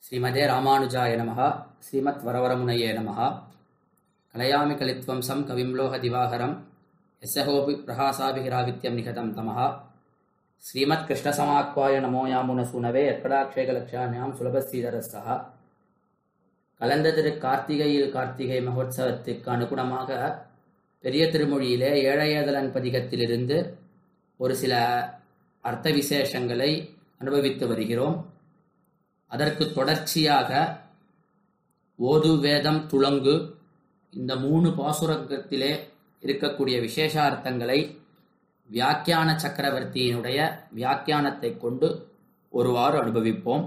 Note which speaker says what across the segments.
Speaker 1: ஸ்ரீமதே ராமானுஜாய நமः ஸ்ரீமத் வரவரமுனையே நமः கலயாமி கலித்வம்சம் கவிம் லோக திவாகரம் யசஹோபி பிரகாசாபிகிராவித்யம் நிகதம் தமः ஸ்ரீமத் கிருஷ்ணசமாக்வாய நமோ யாமுன சூனவே எற்கடாட்சேகலக்ஷாமியாம் சுலபஸ்ரீதரஸ்தः கலந்த திரு கார்த்திகையில் கார்த்திகை மகோத்சவத்திற்கு அனுகுணமாக பெரிய திருமொழியிலே ஏழையதலன் பதிகத்திலிருந்து ஒரு சில அர்த்த விசேஷங்களை அனுபவித்து வருகிறோம் அதற்கு தொடர்ச்சியாக ஓது வேதம் துளங்கு இந்த மூணு பாசுரத்திலே இருக்கக்கூடிய விசேஷார்த்தங்களை வியாக்கியான சக்கரவர்த்தியினுடைய வியாக்கியானத்தை கொண்டு ஒருவாறு அனுபவிப்போம்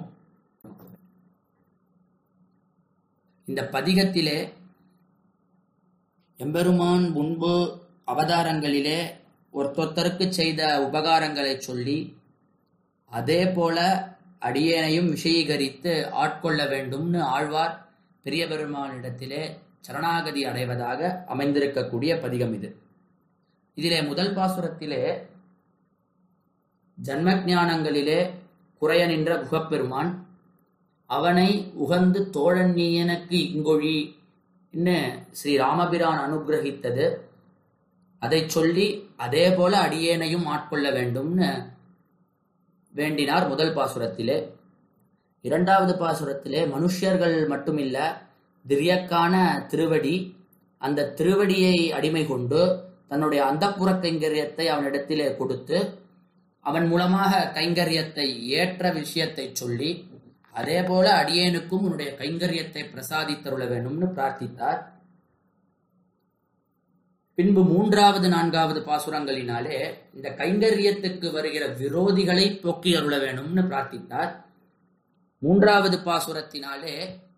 Speaker 1: இந்த பதிகத்திலே எம்பெருமான் முன்பு அவதாரங்களிலே ஒருத்தொத்தருக்கு செய்த உபகாரங்களை சொல்லி அதே போல அடியேனையும் விஷயீகரித்து ஆட்கொள்ள வேண்டும்னு ஆழ்வார் பெரிய பெருமானிடத்திலே சரணாகதி அடைவதாக அமைந்திருக்கக்கூடிய பதிகம் இது இதிலே முதல் பாசுரத்திலே ஜன்ம ஞானங்களிலே குறைய நின்ற குகப்பெருமான் அவனை உகந்து தோழன் நீ எனக்கு இங்கொழி ஸ்ரீ ராமபிரான் அனுகிரகித்தது அதை சொல்லி அதே போல அடியேனையும் ஆட்கொள்ள வேண்டும்னு வேண்டினார் முதல் பாசுரத்திலே இரண்டாவது பாசுரத்திலே மனுஷர்கள் மட்டுமில்ல திவ்யக்கான திருவடி அந்த திருவடியை அடிமை கொண்டு தன்னுடைய அந்தப்புற கைங்கரியத்தை அவனிடத்திலே கொடுத்து அவன் மூலமாக கைங்கரியத்தை ஏற்ற விஷயத்தை சொல்லி அதே போல அடியேனுக்கும் உன்னுடைய கைங்கரியத்தை பிரசாதித்தருள வேண்டும்னு பிரார்த்தித்தார் பின்பு மூன்றாவது நான்காவது பாசுரங்களினாலே இந்த கைங்கரியத்துக்கு வருகிற விரோதிகளை போக்கி அருள வேணும்னு பிரார்த்தித்தார் மூன்றாவது பாசுரத்தினாலே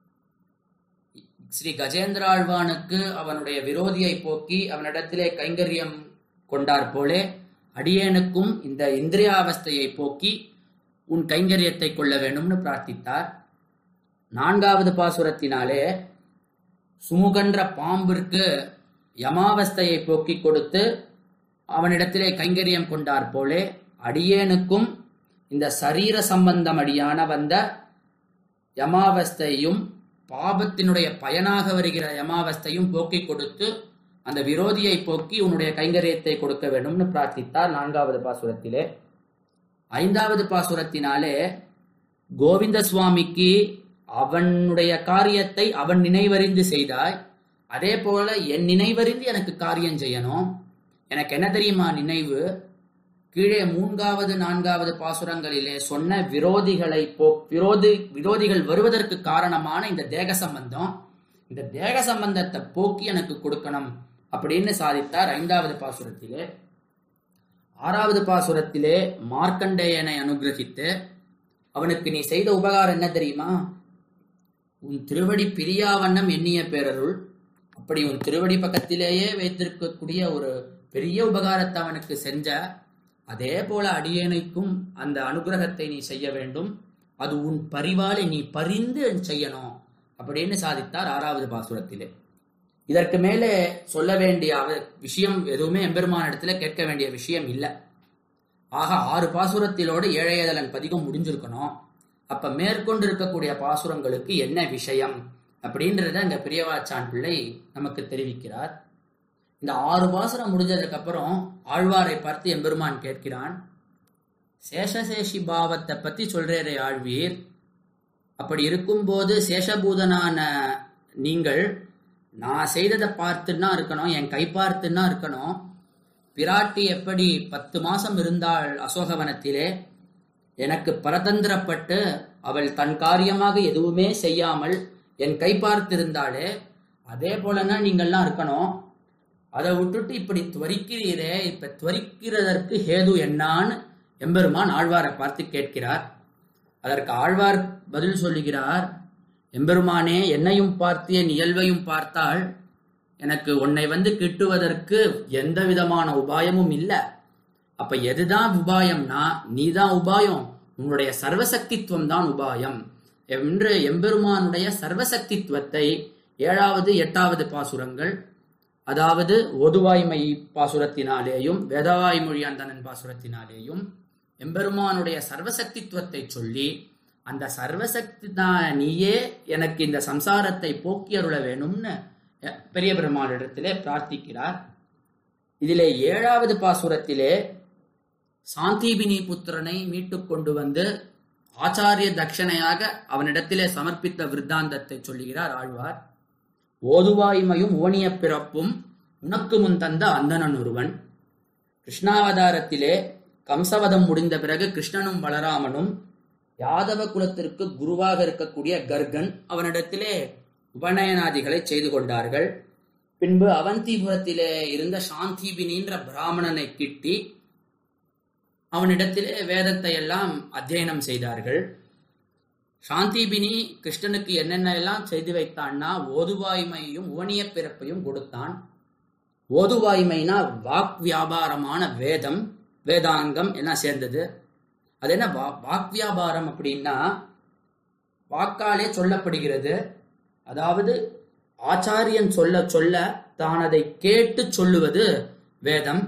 Speaker 1: ஸ்ரீ கஜேந்திராழ்வானுக்கு அவனுடைய விரோதியை போக்கி அவனிடத்திலே கைங்கரியம் கொண்டார் போலே அடியேனுக்கும் இந்த இந்திரியாவஸ்தையை போக்கி உன் கைங்கரியத்தை கொள்ள வேண்டும்னு பிரார்த்தித்தார் நான்காவது பாசுரத்தினாலே சுமுகன்ற பாம்பிற்கு யமாவஸ்தையை போக்கி கொடுத்து அவனிடத்திலே கைங்கரியம் கொண்டார் போலே அடியேனுக்கும் இந்த சரீர சம்பந்தம் அடியான வந்த யமாவஸ்தையும் பாபத்தினுடைய பயனாக வருகிற யமாவஸ்தையும் போக்கி கொடுத்து அந்த விரோதியை போக்கி உன்னுடைய கைங்கரியத்தை கொடுக்க வேண்டும்னு பிரார்த்தித்தார் நான்காவது பாசுரத்திலே ஐந்தாவது பாசுரத்தினாலே கோவிந்த சுவாமிக்கு அவனுடைய காரியத்தை அவன் நினைவறிந்து செய்தாய் அதே போல என் நினைவறிந்து எனக்கு காரியம் செய்யணும் எனக்கு என்ன தெரியுமா நினைவு கீழே மூன்றாவது நான்காவது பாசுரங்களிலே சொன்ன விரோதிகளை போ விரோதி விரோதிகள் வருவதற்கு காரணமான இந்த தேக சம்பந்தம் இந்த தேக சம்பந்தத்தை போக்கி எனக்கு கொடுக்கணும் அப்படின்னு சாதித்தார் ஐந்தாவது பாசுரத்திலே ஆறாவது பாசுரத்திலே மார்க்கண்டேயனை அனுகிரகித்து அவனுக்கு நீ செய்த உபகாரம் என்ன தெரியுமா உன் திருவடி பிரியாவண்ணம் எண்ணிய பேரருள் அப்படி உன் திருவடி பக்கத்திலேயே வைத்திருக்கக்கூடிய ஒரு பெரிய உபகாரத்தை அவனுக்கு செஞ்ச அதே போல அடியேனைக்கும் அந்த அனுகிரகத்தை நீ செய்ய வேண்டும் அது உன் பரிவாலை நீ பரிந்து செய்யணும் அப்படின்னு சாதித்தார் ஆறாவது பாசுரத்திலே இதற்கு மேலே சொல்ல வேண்டிய விஷயம் எதுவுமே எம்பெருமான இடத்துல கேட்க வேண்டிய விஷயம் இல்லை ஆக ஆறு பாசுரத்திலோடு ஏழையதலன் பதிகம் முடிஞ்சிருக்கணும் அப்ப மேற்கொண்டு இருக்கக்கூடிய பாசுரங்களுக்கு என்ன விஷயம் அப்படின்றத இந்த பிரியவாச்சான் பிள்ளை நமக்கு தெரிவிக்கிறார் இந்த ஆறு பாசுரம் முடிஞ்சதுக்கு அப்புறம் ஆழ்வாரை பார்த்து எம்பெருமான் கேட்கிறான் சேஷசேஷி பாவத்தை பத்தி சொல்றேரே ஆழ்வீர் அப்படி இருக்கும்போது சேஷபூதனான நீங்கள் நான் செய்ததை பார்த்துன்னா இருக்கணும் என் கை பார்த்துன்னா இருக்கணும் பிராட்டி எப்படி பத்து மாசம் இருந்தாள் அசோகவனத்திலே எனக்கு பரதந்திரப்பட்டு அவள் தன் காரியமாக எதுவுமே செய்யாமல் என் கை பார்த்திருந்தாளே அதே போலன்னா நீங்கள்லாம் இருக்கணும் அதை விட்டுட்டு இப்படி துவரிக்கிறீரே இப்ப துவரிக்கிறதற்கு ஹேது என்னான்னு எம்பெருமான் ஆழ்வாரை பார்த்து கேட்கிறார் அதற்கு ஆழ்வார் பதில் சொல்லுகிறார் எம்பெருமானே என்னையும் பார்த்து என் இயல்பையும் பார்த்தால் எனக்கு உன்னை வந்து கிட்டுவதற்கு எந்த விதமான உபாயமும் இல்லை அப்ப எதுதான் உபாயம்னா நீதான் உபாயம் உன்னுடைய சர்வசக்தித்துவம் தான் உபாயம் என்று எம்பெருமானுடைய சர்வசக்தித்துவத்தை ஏழாவது எட்டாவது பாசுரங்கள் அதாவது ஒதுவாய்மை பாசுரத்தினாலேயும் வேதவாய்மொழி அந்தணன் பாசுரத்தினாலேயும் எம்பெருமானுடைய சர்வசக்தித்துவத்தை சொல்லி அந்த சர்வசக்தி தான் நீயே எனக்கு இந்த சம்சாரத்தை போக்கி அருள வேணும்னு பெரிய பெருமாளிடத்திலே பிரார்த்திக்கிறார் இதிலே ஏழாவது பாசுரத்திலே சாந்தீபினி புத்திரனை மீட்டுக் கொண்டு வந்து ஆச்சாரிய தட்சணையாக அவனிடத்திலே சமர்ப்பித்த விருத்தாந்தத்தை சொல்லுகிறார் ஆழ்வார் ஓதுவாய்மையும் ஓனிய பிறப்பும் உனக்கு முன் தந்த அந்தணன் ஒருவன் கிருஷ்ணாவதாரத்திலே கம்சவதம் முடிந்த பிறகு கிருஷ்ணனும் பலராமனும் யாதவ குலத்திற்கு குருவாக இருக்கக்கூடிய கர்கன் அவனிடத்திலே உபநயனாதிகளை செய்து கொண்டார்கள் பின்பு அவந்திபுரத்திலே இருந்த சாந்திபினின்ற பிராமணனை கிட்டி அவனிடத்திலே வேதத்தை எல்லாம் அத்தியனம் செய்தார்கள் சாந்திபினி கிருஷ்ணனுக்கு என்னென்ன எல்லாம் செய்து வைத்தான்னா ஓதுவாய்மையும் உவனிய பிறப்பையும் கொடுத்தான் ஓதுவாய்மைனா வாக் வியாபாரமான வேதம் வேதாங்கம் எல்லாம் சேர்ந்தது அது என்ன வாக் வியாபாரம் அப்படின்னா வாக்காலே சொல்லப்படுகிறது அதாவது ஆச்சாரியன் சொல்ல சொல்ல தான் அதை கேட்டு சொல்லுவது வேதம்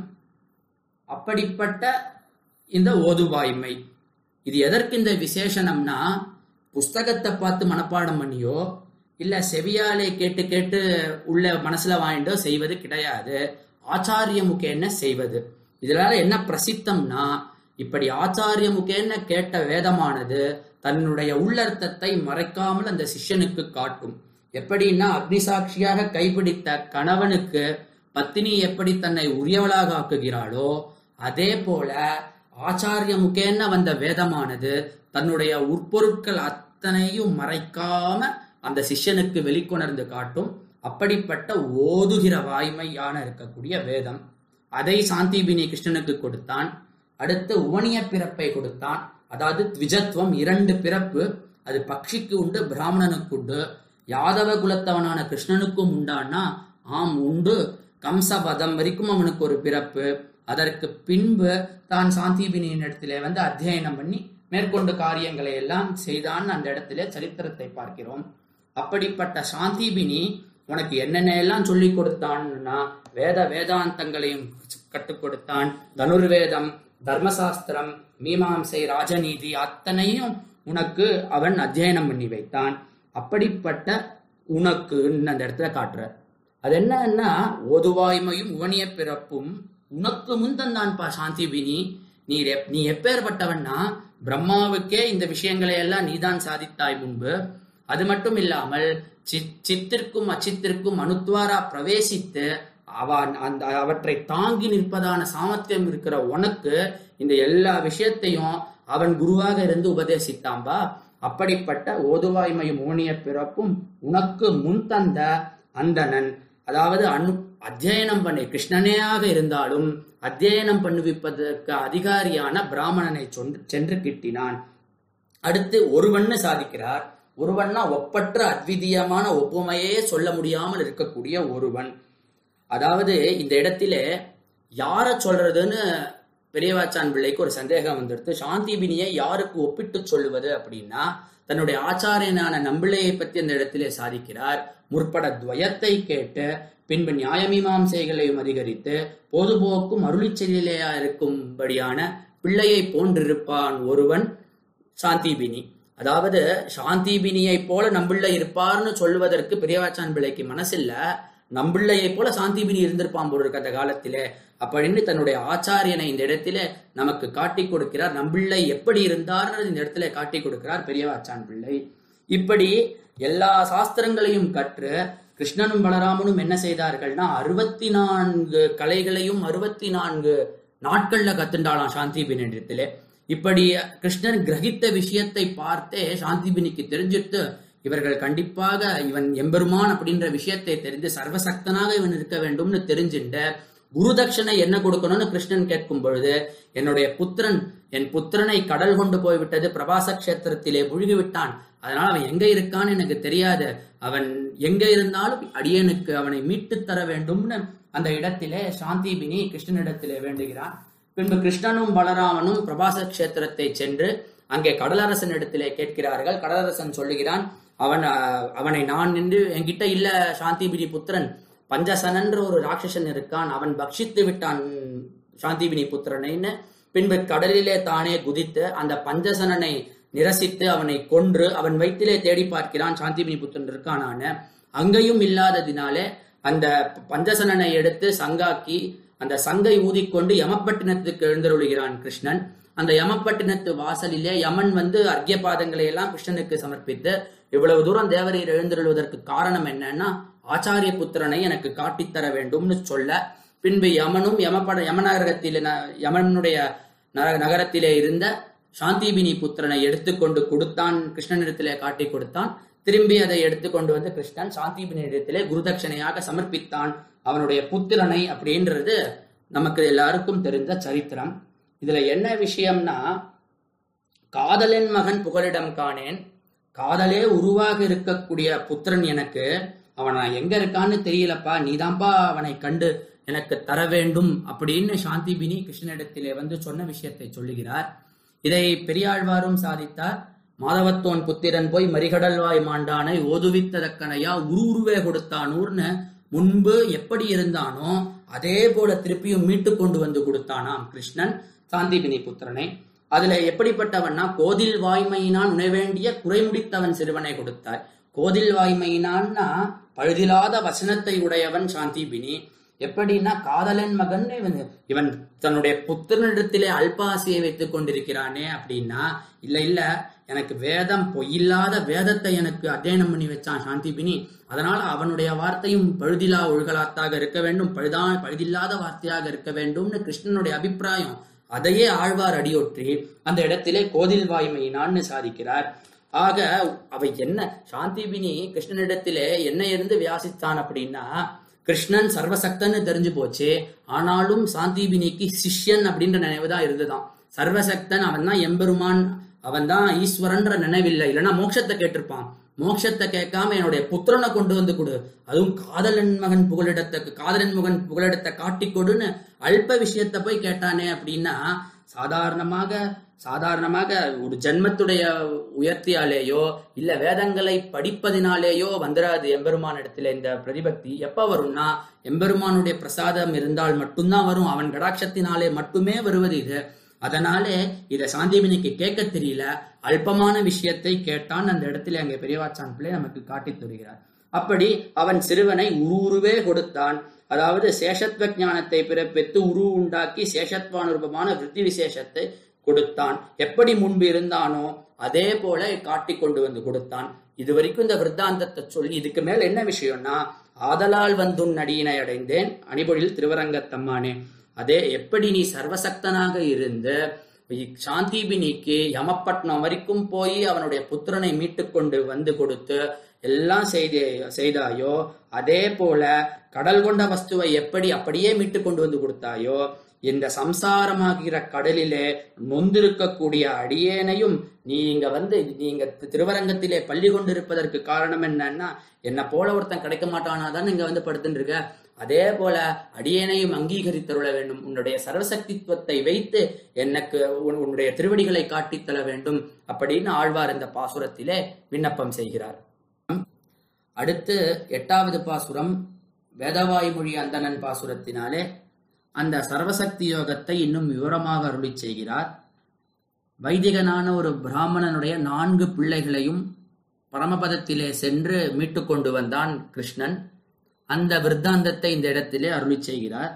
Speaker 1: அப்படிப்பட்ட இந்த ஓதுவாய்மை இது எதற்கு இந்த விசேஷனம்னா புஸ்தகத்தை பார்த்து மனப்பாடம் பண்ணியோ இல்ல செவியாலே கேட்டு கேட்டு உள்ள மனசுல வாங்கிட்டோ செய்வது கிடையாது ஆச்சாரிய முகேன செய்வது இதனால என்ன பிரசித்தம்னா இப்படி ஆச்சாரிய முகேன கேட்ட வேதமானது தன்னுடைய உள்ளர்த்தத்தை மறைக்காமல் அந்த சிஷ்யனுக்கு காட்டும் எப்படின்னா அக்னிசாட்சியாக கைப்பிடித்த கணவனுக்கு பத்தினி எப்படி தன்னை உரியவளாக ஆக்குகிறாளோ அதே போல ஆச்சாரிய முகேன வந்த வேதமானது தன்னுடைய உட்பொருட்கள் அத்தனையும் மறைக்காம அந்த சிஷ்யனுக்கு வெளிக்கொணர்ந்து காட்டும் அப்படிப்பட்ட ஓதுகிற வாய்மையான இருக்கக்கூடிய வேதம் அதை சாந்திபினி கிருஷ்ணனுக்கு கொடுத்தான் அடுத்து உவனிய பிறப்பை கொடுத்தான் அதாவது த்விஜத்துவம் இரண்டு பிறப்பு அது பக்ஷிக்கு உண்டு பிராமணனுக்கு உண்டு யாதவ குலத்தவனான கிருஷ்ணனுக்கும் உண்டானா ஆம் உண்டு கம்சபதம் வரைக்கும் அவனுக்கு ஒரு பிறப்பு அதற்கு பின்பு தான் சாந்திபினியின் இடத்திலே வந்து அத்தியனம் பண்ணி மேற்கொண்டு காரியங்களை எல்லாம் செய்தான் அந்த இடத்திலே சரித்திரத்தை பார்க்கிறோம் அப்படிப்பட்ட சாந்திபினி உனக்கு என்னென்ன எல்லாம் சொல்லி கொடுத்தான்னா வேத வேதாந்தங்களையும் கற்றுக் கொடுத்தான் தனுர்வேதம் தர்மசாஸ்திரம் மீமாம்சை ராஜநீதி அத்தனையும் உனக்கு அவன் அத்தியனம் பண்ணி வைத்தான் அப்படிப்பட்ட உனக்கு அந்த இடத்துல காட்டுற அது என்னன்னா ஓதுவாய்மையும் உவனிய பிறப்பும் உனக்கு முன்தந்தான் பா சாந்திபினி நீ நீ எப்பேற்பட்டவன்னா பிரம்மாவுக்கே இந்த விஷயங்களை எல்லாம் நீதான் சாதித்தாய் முன்பு அது மட்டும் இல்லாமல் சித்திற்கும் அச்சித்திற்கும் அனுத்வாரா பிரவேசித்து அவன் அந்த அவற்றை தாங்கி நிற்பதான சாமர்த்தியம் இருக்கிற உனக்கு இந்த எல்லா விஷயத்தையும் அவன் குருவாக இருந்து உபதேசித்தாம்பா அப்படிப்பட்ட ஓதுவாய்மையும் ஊனிய பிறப்பும் உனக்கு முன் தந்த அந்தணன் அதாவது அனு அத்தியனம் பண்ணி கிருஷ்ணனேயாக இருந்தாலும் அத்தியனம் பண்ணுவிப்பதற்கு அதிகாரியான பிராமணனை சென்று கிட்டினான் அடுத்து ஒருவன்னு சாதிக்கிறார் ஒருவன்னா ஒப்பற்ற அத்விதீயமான ஒப்புமையே சொல்ல முடியாமல் இருக்கக்கூடிய ஒருவன் அதாவது இந்த இடத்துல யார சொல்றதுன்னு பெரியவாச்சான் பிள்ளைக்கு ஒரு சந்தேகம் வந்துடுது சாந்திபினியை யாருக்கு ஒப்பிட்டு சொல்லுவது அப்படின்னா தன்னுடைய ஆச்சாரியனான நம்பிள்ளையை பற்றி அந்த இடத்திலே சாதிக்கிறார் முற்பட துவயத்தை கேட்டு பின்பு நியாயமீமாம்சைகளையும் அதிகரித்து பொதுபோக்கும் அருளிச்செயலையா இருக்கும்படியான பிள்ளையை போன்றிருப்பான் ஒருவன் சாந்திபினி அதாவது சாந்திபினியை போல நம்பிள்ளை இருப்பார்னு சொல்லுவதற்கு பெரியவாச்சான் பிள்ளைக்கு மனசில்ல நம்பிள்ளையை போல சாந்திபினி இருந்திருப்பான் போல இருக்கு அந்த காலத்திலே அப்படின்னு தன்னுடைய ஆச்சாரியனை இந்த இடத்துல நமக்கு காட்டி கொடுக்கிறார் நம்பிள்ளை எப்படி இருந்தார்னு இந்த இடத்துல காட்டி கொடுக்கிறார் பெரியவாச்சான் பிள்ளை இப்படி எல்லா சாஸ்திரங்களையும் கற்று கிருஷ்ணனும் பலராமனும் என்ன செய்தார்கள்னா அறுபத்தி நான்கு கலைகளையும் அறுபத்தி நான்கு நாட்கள்ல கத்துண்டாளாம் சாந்திபின் இடத்திலே இப்படி கிருஷ்ணன் கிரகித்த விஷயத்தை பார்த்தே சாந்திபினிக்கு தெரிஞ்சிட்டு இவர்கள் கண்டிப்பாக இவன் எம்பெருமான் அப்படின்ற விஷயத்தை தெரிந்து சர்வசக்தனாக இவன் இருக்க வேண்டும்னு தெரிஞ்சுட்டு குரு தட்சணை என்ன கொடுக்கணும்னு கிருஷ்ணன் கேட்கும் பொழுது என்னுடைய புத்திரன் என் புத்திரனை கடல் கொண்டு போய்விட்டது பிரபாச கஷேத்திரத்திலே முழுகி விட்டான் அதனால அவன் எங்க இருக்கான்னு எனக்கு தெரியாது அவன் எங்க இருந்தாலும் அடியனுக்கு அவனை மீட்டு தர வேண்டும்னு அந்த இடத்திலே சாந்திபினி கிருஷ்ணனிடத்திலே வேண்டுகிறான் பின்பு கிருஷ்ணனும் பலராமனும் பிரபாச கஷேத்திரத்தை சென்று அங்கே கடலரசன் இடத்திலே கேட்கிறார்கள் கடலரசன் சொல்லுகிறான் அவன் அவனை நான் நின்று என்கிட்ட இல்ல சாந்திபினி புத்திரன் பஞ்சசனன்ற ஒரு ராட்சசன் இருக்கான் அவன் பக்ஷித்து விட்டான் சாந்திபினி புத்திரனைன்னு பின்பு கடலிலே தானே குதித்து அந்த பஞ்சசனனை நிரசித்து அவனை கொன்று அவன் வயிற்றிலே தேடி பார்க்கிறான் சாந்திபினி புத்திரன் இருக்கானான்னு அங்கேயும் இல்லாததினாலே அந்த பஞ்சசனனை எடுத்து சங்காக்கி அந்த சங்கை ஊதிக்கொண்டு யமப்பட்டினத்துக்கு எழுந்தருளுகிறான் கிருஷ்ணன் அந்த யமப்பட்டினத்து வாசலிலே யமன் வந்து அர்க்கியபாதங்களை எல்லாம் கிருஷ்ணனுக்கு சமர்ப்பித்து இவ்வளவு தூரம் தேவரீர் எழுந்தருள்வதற்கு காரணம் என்னன்னா ஆச்சாரிய புத்திரனை எனக்கு காட்டித்தர வேண்டும்னு சொல்ல பின்பு யமனும் யமபட யமநகரத்தில் யமனுடைய நர- நகரத்திலே இருந்த சாந்திபினி புத்திரனை எடுத்துக்கொண்டு கொடுத்தான் கிருஷ்ணனிடத்திலே காட்டி கொடுத்தான் திரும்பி அதை எடுத்துக்கொண்டு வந்து கிருஷ்ணன் சாந்திபினி இடத்திலே குருதட்சணையாக சமர்ப்பித்தான் அவனுடைய புத்திரனை அப்படின்றது நமக்கு எல்லாருக்கும் தெரிந்த சரித்திரம் இதுல என்ன விஷயம்னா காதலன் மகன் புகலிடம் காணேன் காதலே உருவாக இருக்கக்கூடிய புத்திரன் எனக்கு அவன் நான் எங்க இருக்கான்னு தெரியலப்பா நீதான்பா அவனை கண்டு எனக்கு தர வேண்டும் அப்படின்னு சாந்திபினி கிருஷ்ணனிடத்திலே வந்து சொன்ன விஷயத்தை சொல்லுகிறார் இதை பெரியாழ்வாரும் சாதித்தார் மாதவத்தோன் புத்திரன் போய் மரிகடல்வாய் மாண்டானை ஓதுவித்ததக்கனையா உரு உருவே கொடுத்தானூர்னு முன்பு எப்படி இருந்தானோ அதே போல திருப்பியும் மீட்டு கொண்டு வந்து கொடுத்தானாம் கிருஷ்ணன் சாந்திபினி புத்திரனை அதுல எப்படிப்பட்டவன்னா கோதில் வாய்மையினான் உணவேண்டிய குறைமுடித்தவன் சிறுவனை கொடுத்தார் கோதில் வாய்மையினான்னா பழுதில்லாத வசனத்தை உடையவன் சாந்திபினி எப்படின்னா காதலன் மகன் இவன் இவன் தன்னுடைய புத்திரனிடத்திலே அல்பாசியை வைத்துக் கொண்டிருக்கிறானே அப்படின்னா இல்ல இல்ல எனக்கு வேதம் பொய்யில்லாத வேதத்தை எனக்கு அध्यயனம் பண்ணி வச்சான் சாந்திபினி அதனால அவனுடைய வார்த்தையும் பழுதிலா ஒழுகலாத்தாக இருக்க வேண்டும் பழுதா பழுதில்லாத வார்த்தையாக இருக்க வேண்டும்னு கிருஷ்ணனுடைய அபிப்பிராயம் அதையே ஆழ்வார் அடியொற்றி அந்த இடத்திலே கோதில் வாய்மையினான்னு சாதிக்கிறார் ஆக அவை என்ன சாந்திபினி கிருஷ்ணனிடத்திலே என்ன இருந்து வியாசித்தான் அப்படின்னா கிருஷ்ணன் சர்வசக்தன்னு தெரிஞ்சு போச்சு ஆனாலும் சாந்திபினிக்கு சிஷ்யன் அப்படின்ற நினைவு தான் இருந்துதான் சர்வசக்தன் அவன் தான் எம்பெருமான் அவன் தான் ஈஸ்வரன்ற நினைவில்லை இல்லைன்னா மோட்சத்தை கேட்டிருப்பான் மோட்சத்தை கேட்காம என்னுடைய புத்திரனை கொண்டு வந்து கொடு அதுவும் காதலன் மகன் புகலிடத்தை காதலன் மகன் புகலிடத்தை காட்டி கொடுன்னு அல்ப விஷயத்தை போய் கேட்டானே அப்படின்னா சாதாரணமாக சாதாரணமாக ஒரு ஜென்மத்துடைய உயர்த்தியாலேயோ இல்ல வேதங்களை படிப்பதினாலேயோ வந்துடாது எம்பெருமான் இடத்துல இந்த பிரதிபக்தி எப்ப வரும்னா எம்பெருமானுடைய பிரசாதம் இருந்தால் மட்டும்தான் வரும் அவன் கடாட்சத்தினாலே மட்டுமே வருவது இது அதனாலே இத சாந்திபினிக்கு கேட்க தெரியல அல்பமான விஷயத்தை கேட்டான் அந்த இடத்துல அங்கே பெரியவாச்சான் பிள்ளை நமக்கு காட்டித் தருகிறார் அப்படி அவன் சிறுவனை உருவே கொடுத்தான் அதாவது சேஷத்வ ஞானத்தை பிறப்பித்து உரு உண்டாக்கி சேஷத்வானுரூபமான விருத்தி விசேஷத்தை கொடுத்தான் எப்படி முன்பு இருந்தானோ அதே போல காட்டி கொண்டு வந்து கொடுத்தான் இது வரைக்கும் இந்த விருத்தாந்தத்தை சொல்லி இதுக்கு மேல என்ன விஷயம்னா ஆதலால் வந்துன் நடியினை அடைந்தேன் அணிபொழில் திருவரங்கத்தம்மானே அதே எப்படி நீ சர்வசக்தனாக இருந்து சாந்திபினிக்கு யமப்பட்டினம் வரைக்கும் போய் அவனுடைய புத்திரனை மீட்டு கொண்டு வந்து கொடுத்து எல்லாம் செய்தே செய்தாயோ அதே போல கடல் கொண்ட வஸ்துவை எப்படி அப்படியே மீட்டு கொண்டு வந்து கொடுத்தாயோ இந்த சம்சாரமாகிற கடலிலே நொந்திருக்கக்கூடிய அடியேனையும் நீங்க வந்து நீங்க திருவரங்கத்திலே பள்ளி கொண்டிருப்பதற்கு காரணம் என்னன்னா என்ன போல ஒருத்தன் கிடைக்க மாட்டானா தான் இங்க வந்து படுத்துட்டு இருக்க அதே போல அடியேனையும் அங்கீகரித்தருள வேண்டும் உன்னுடைய சர்வசக்தித்துவத்தை வைத்து எனக்கு உன்- உன்னுடைய திருவடிகளை காட்டித்தர வேண்டும் அப்படின்னு ஆழ்வார் இந்த பாசுரத்திலே விண்ணப்பம் செய்கிறார் அடுத்து எட்டாவது பாசுரம் வேதவாய்மொழி அந்தணன் பாசுரத்தினாலே அந்த சர்வசக்தி யோகத்தை இன்னும் விவரமாக அருளிச் செய்கிறார் வைதிகனான ஒரு பிராமணனுடைய நான்கு பிள்ளைகளையும் பரமபதத்திலே சென்று மீட்டு கொண்டு வந்தான் கிருஷ்ணன் அந்த விருத்தாந்தத்தை இந்த இடத்திலே அருளிச் செய்கிறார்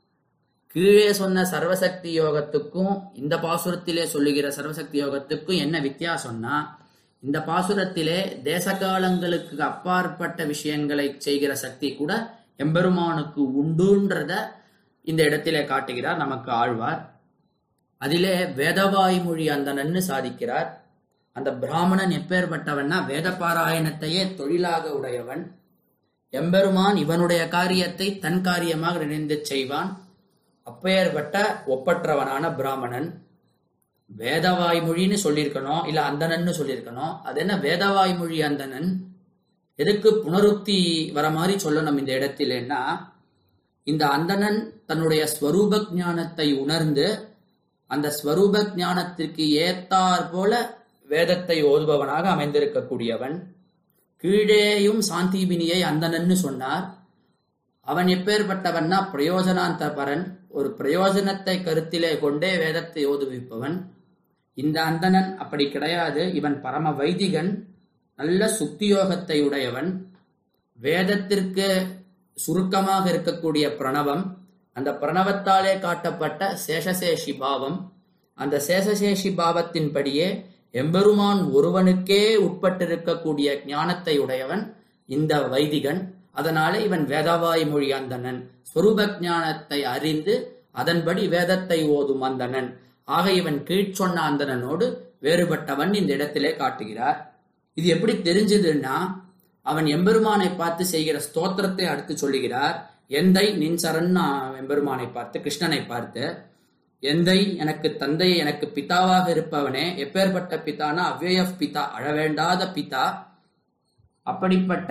Speaker 1: கீழே சொன்ன சர்வசக்தி யோகத்துக்கும் இந்த பாசுரத்திலே சொல்லுகிற சர்வசக்தி யோகத்துக்கும் என்ன வித்தியாசம்னா இந்த பாசுரத்திலே தேசகாலங்களுக்கு அப்பாற்பட்ட விஷயங்களை செய்கிற சக்தி கூட எம்பெருமானுக்கு உண்டுன்றத இந்த இடத்திலே காட்டுகிறார் நமக்கு ஆழ்வார் அதிலே வேதவாய்மொழி அந்தணன்னு சாதிக்கிறார் அந்த பிராமணன் எப்பேற்பட்டவன்னா வேத பாராயணத்தையே தொழிலாக உடையவன் எம்பெருமான் இவனுடைய காரியத்தை தன் காரியமாக நினைந்து செய்வான் அப்பேற்பட்ட ஒப்பற்றவனான பிராமணன் வேதவாய்மொழின்னு சொல்லியிருக்கணும் இல்ல அந்தணன்னு சொல்லியிருக்கணும் அது என்ன வேதவாய்மொழி அந்தணன் எதுக்கு புனருக்தி வர மாதிரி சொல்லணும் இந்த இடத்திலேன்னா இந்த அந்தணன் தன்னுடைய ஸ்வரூப ஞானத்தை உணர்ந்து அந்த ஸ்வரூப ஞானத்திற்கு ஏத்தாற் போல வேதத்தை ஓதுபவனாக அமைந்திருக்கக்கூடியவன் கீழேயும் சாந்திபினியை அந்தணன்னு சொன்னார் அவன் எப்பேற்பட்டவன்னா பிரயோஜனாந்த பரன் ஒரு பிரயோஜனத்தை கருத்திலே கொண்டே வேதத்தை ஓதுவிப்பவன் இந்த அந்தணன் அப்படி கிடையாது இவன் பரம வைதிகன் நல்ல சுத்தியோகத்தை உடையவன் வேதத்திற்கு சுருக்கமாக இருக்கக்கூடிய பிரணவம் அந்த பிரணவத்தாலே காட்டப்பட்ட சேஷசேஷி பாவம் அந்த சேஷசேஷி பாவத்தின்படியே எம்பெருமான் ஒருவனுக்கே உட்பட்டிருக்கக்கூடிய ஞானத்தை உடையவன் இந்த வைதிகன் அதனாலே இவன் வேதவாய் மொழி அந்தணன் ஸ்வரூப ஞானத்தை அறிந்து அதன்படி வேதத்தை ஓதும் அந்தணன் ஆக இவன் கீழ் சொன்ன அந்தணனோடு வேறுபட்டவன் இந்த இடத்திலே காட்டுகிறார் இது எப்படி தெரிஞ்சதுன்னா அவன் எம்பெருமானை பார்த்து செய்கிற ஸ்தோத்திரத்தை அடுத்து சொல்லுகிறார் எந்தை நின் சரண் எம்பெருமானை பார்த்து கிருஷ்ணனை பார்த்து எந்தை எனக்கு தந்தை எனக்கு பிதாவாக இருப்பவனே எப்பேற்பட்ட பிதானா அவ்யய பிதா அழவேண்டாத பிதா அப்படிப்பட்ட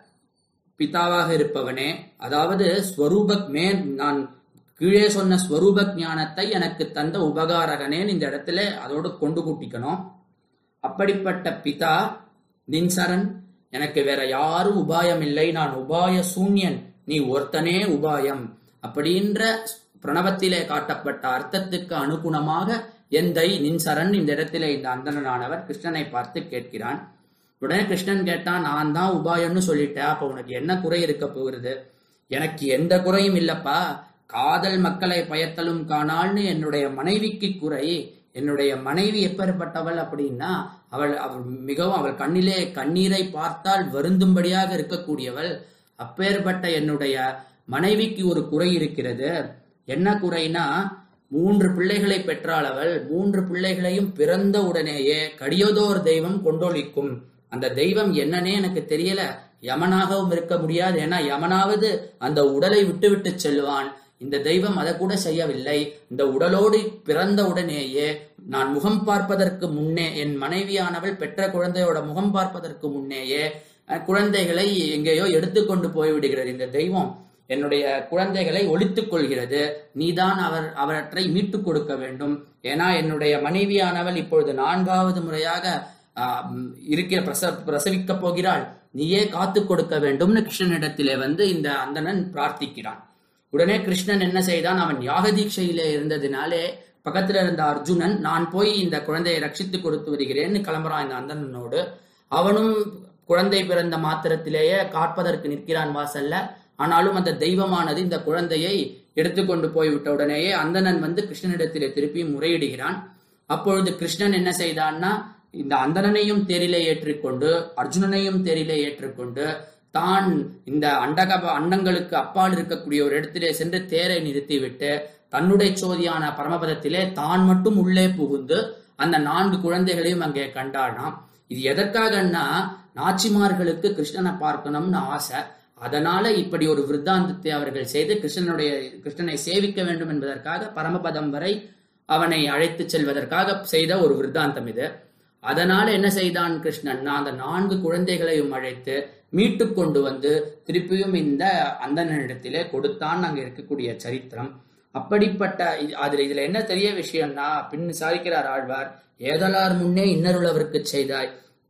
Speaker 1: பிதாவாக இருப்பவனே அதாவது ஸ்வரூப மே நான் கீழே சொன்ன ஸ்வரூப ஞானத்தை எனக்கு தந்த உபகாரகனேன்னு இந்த இடத்துல அதோடு கொண்டு கூட்டிக்கணும் அப்படிப்பட்ட பிதா நின்சரன் எனக்கு வேற யாரும் உபாயம் இல்லை நான் உபாய சூன்யன் நீ ஒருத்தனே உபாயம் அப்படின்ற பிரணவத்திலே காட்டப்பட்ட அர்த்தத்துக்கு அனுகுணமாக எந்தை நின்சரன் இந்த இடத்திலே இந்த அந்தணனானவர் கிருஷ்ணனை பார்த்து கேட்கிறான் உடனே கிருஷ்ணன் கேட்டான் நான் தான் உபாயம்னு சொல்லிட்டேன் அப்ப உனக்கு என்ன குறை இருக்க போகிறது எனக்கு எந்த குறையும் இல்லப்பா காதல் மக்களை பயத்தலும் காணாள்னு என்னுடைய மனைவிக்கு குறை என்னுடைய மனைவி எப்பேற்பட்டவள் அப்படின்னா அவள் அவள் மிகவும் அவள் கண்ணிலே கண்ணீரை பார்த்தால் வருந்தும்படியாக இருக்கக்கூடியவள் அப்பேற்பட்ட என்னுடைய மனைவிக்கு ஒரு குறை இருக்கிறது என்ன குறைனா மூன்று பிள்ளைகளை பெற்றாள் அவள் மூன்று பிள்ளைகளையும் பிறந்த உடனேயே கடியதோர் தெய்வம் கொண்டொழிக்கும் அந்த தெய்வம் என்னன்னே எனக்கு தெரியல யமனாகவும் இருக்க முடியாது ஏன்னா யமனாவது அந்த உடலை விட்டு விட்டு செல்வான் இந்த தெய்வம் அதை கூட செய்யவில்லை இந்த உடலோடு பிறந்த உடனேயே நான் முகம் பார்ப்பதற்கு முன்னே என் மனைவியானவள் பெற்ற குழந்தையோட முகம் பார்ப்பதற்கு முன்னேயே குழந்தைகளை எங்கேயோ எடுத்துக்கொண்டு போய்விடுகிறது இந்த தெய்வம் என்னுடைய குழந்தைகளை ஒழித்துக் கொள்கிறது நீதான் அவர் அவற்றை மீட்டுக் கொடுக்க வேண்டும் ஏன்னா என்னுடைய மனைவியானவள் இப்பொழுது நான்காவது முறையாக இருக்கிற பிரச பிரசவிக்க போகிறாள் நீயே காத்து கொடுக்க வேண்டும்னு கிருஷ்ணனிடத்திலே வந்து இந்த அந்தணன் பிரார்த்திக்கிறான் உடனே கிருஷ்ணன் என்ன செய்தான் அவன் யாக தீட்சையிலே இருந்ததினாலே பக்கத்துல இருந்த அர்ஜுனன் நான் போய் இந்த குழந்தையை ரட்சித்து கொடுத்து வருகிறேன்னு கிளம்புறான் இந்த அந்தணனோடு அவனும் குழந்தை பிறந்த மாத்திரத்திலேயே காப்பதற்கு நிற்கிறான் வாசல்ல ஆனாலும் அந்த தெய்வமானது இந்த குழந்தையை எடுத்துக்கொண்டு போய்விட்ட உடனேயே அந்தணன் வந்து கிருஷ்ணனிடத்திலே திருப்பி முறையிடுகிறான் அப்பொழுது கிருஷ்ணன் என்ன செய்தான்னா இந்த அந்தணனையும் தேரிலே ஏற்றிக்கொண்டு அர்ஜுனனையும் தேரிலே ஏற்றுக்கொண்டு தான் இந்த அண்டக அண்டங்களுக்கு அப்பால் இருக்கக்கூடிய ஒரு இடத்திலே சென்று தேரை நிறுத்திவிட்டு தன்னுடைய சோதியான பரமபதத்திலே தான் மட்டும் உள்ளே புகுந்து அந்த நான்கு குழந்தைகளையும் அங்கே கண்டானாம் இது எதற்காகன்னா நாச்சிமார்களுக்கு கிருஷ்ணனை பார்க்கணும்னு ஆசை அதனால இப்படி ஒரு விருத்தாந்தத்தை அவர்கள் செய்து கிருஷ்ணனுடைய கிருஷ்ணனை சேவிக்க வேண்டும் என்பதற்காக பரமபதம் வரை அவனை அழைத்து செல்வதற்காக செய்த ஒரு விருத்தாந்தம் இது அதனால என்ன செய்தான் கிருஷ்ணன் அந்த நான்கு குழந்தைகளையும் அழைத்து மீட்டு கொண்டு வந்து திருப்பியும் இந்த அந்தனிடத்திலே கொடுத்தான் அங்க இருக்கக்கூடிய சரித்திரம் அப்படிப்பட்ட அதுல இதுல என்ன தெரிய விஷயம்னா பின் சாதிக்கிறார் ஆழ்வார் ஏதலார் முன்னே இன்னருளவருக்கு செய்தாய்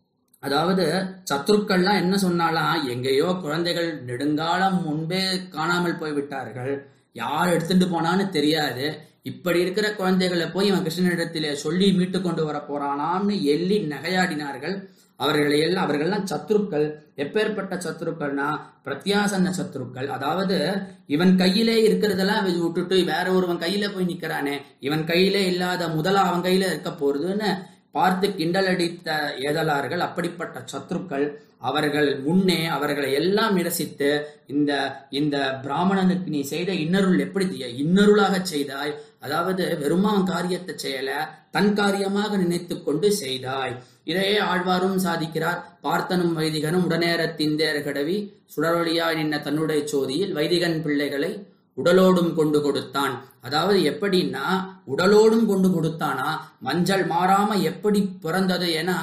Speaker 1: அதாவது சத்துருக்கள்லாம் என்ன சொன்னாலாம் எங்கேயோ குழந்தைகள் நெடுங்காலம் முன்பே காணாமல் போய் விட்டார்கள் யார் எடுத்துட்டு போனான்னு தெரியாது இப்படி இருக்கிற குழந்தைகளை போய் இவன் கிருஷ்ணனிடத்திலே சொல்லி மீட்டு கொண்டு வர போறானான்னு எள்ளி நகையாடினார்கள் அவர்களை எல்லாம் அவர்கள்லாம் சத்துருக்கள் எப்பேற்பட்ட சத்துருக்கள்னா பிரத்யாசன்ன சத்துருக்கள் அதாவது இவன் கையிலே இருக்கிறதெல்லாம் விட்டுட்டு வேற ஒருவன் கையில போய் நிக்கிறானே இவன் கையிலே இல்லாத முதலா அவன் கையில இருக்க போறதுன்னு பார்த்து கிண்டலடித்த ஏதலார்கள் அப்படிப்பட்ட சத்துருக்கள் அவர்கள் முன்னே அவர்களை எல்லாம் நிரசித்து இந்த இந்த பிராமணனுக்கு நீ செய்த இன்னருள் எப்படி இன்னருளாக செய்தாய் அதாவது வெறுமான் காரியத்தை செய்யல தன் காரியமாக நினைத்து கொண்டு செய்தாய் இதையே ஆழ்வாரும் சாதிக்கிறார் பார்த்தனும் வைதிகனும் உடனேரத்திந்தேர் கடவி சுடரொளியாய் நின்ன தன்னுடைய சோதியில் வைதிகன் பிள்ளைகளை உடலோடும் கொண்டு கொடுத்தான் அதாவது எப்படின்னா உடலோடும் கொண்டு கொடுத்தானா மஞ்சள் மாறாம எப்படி பிறந்தது ஏன்னா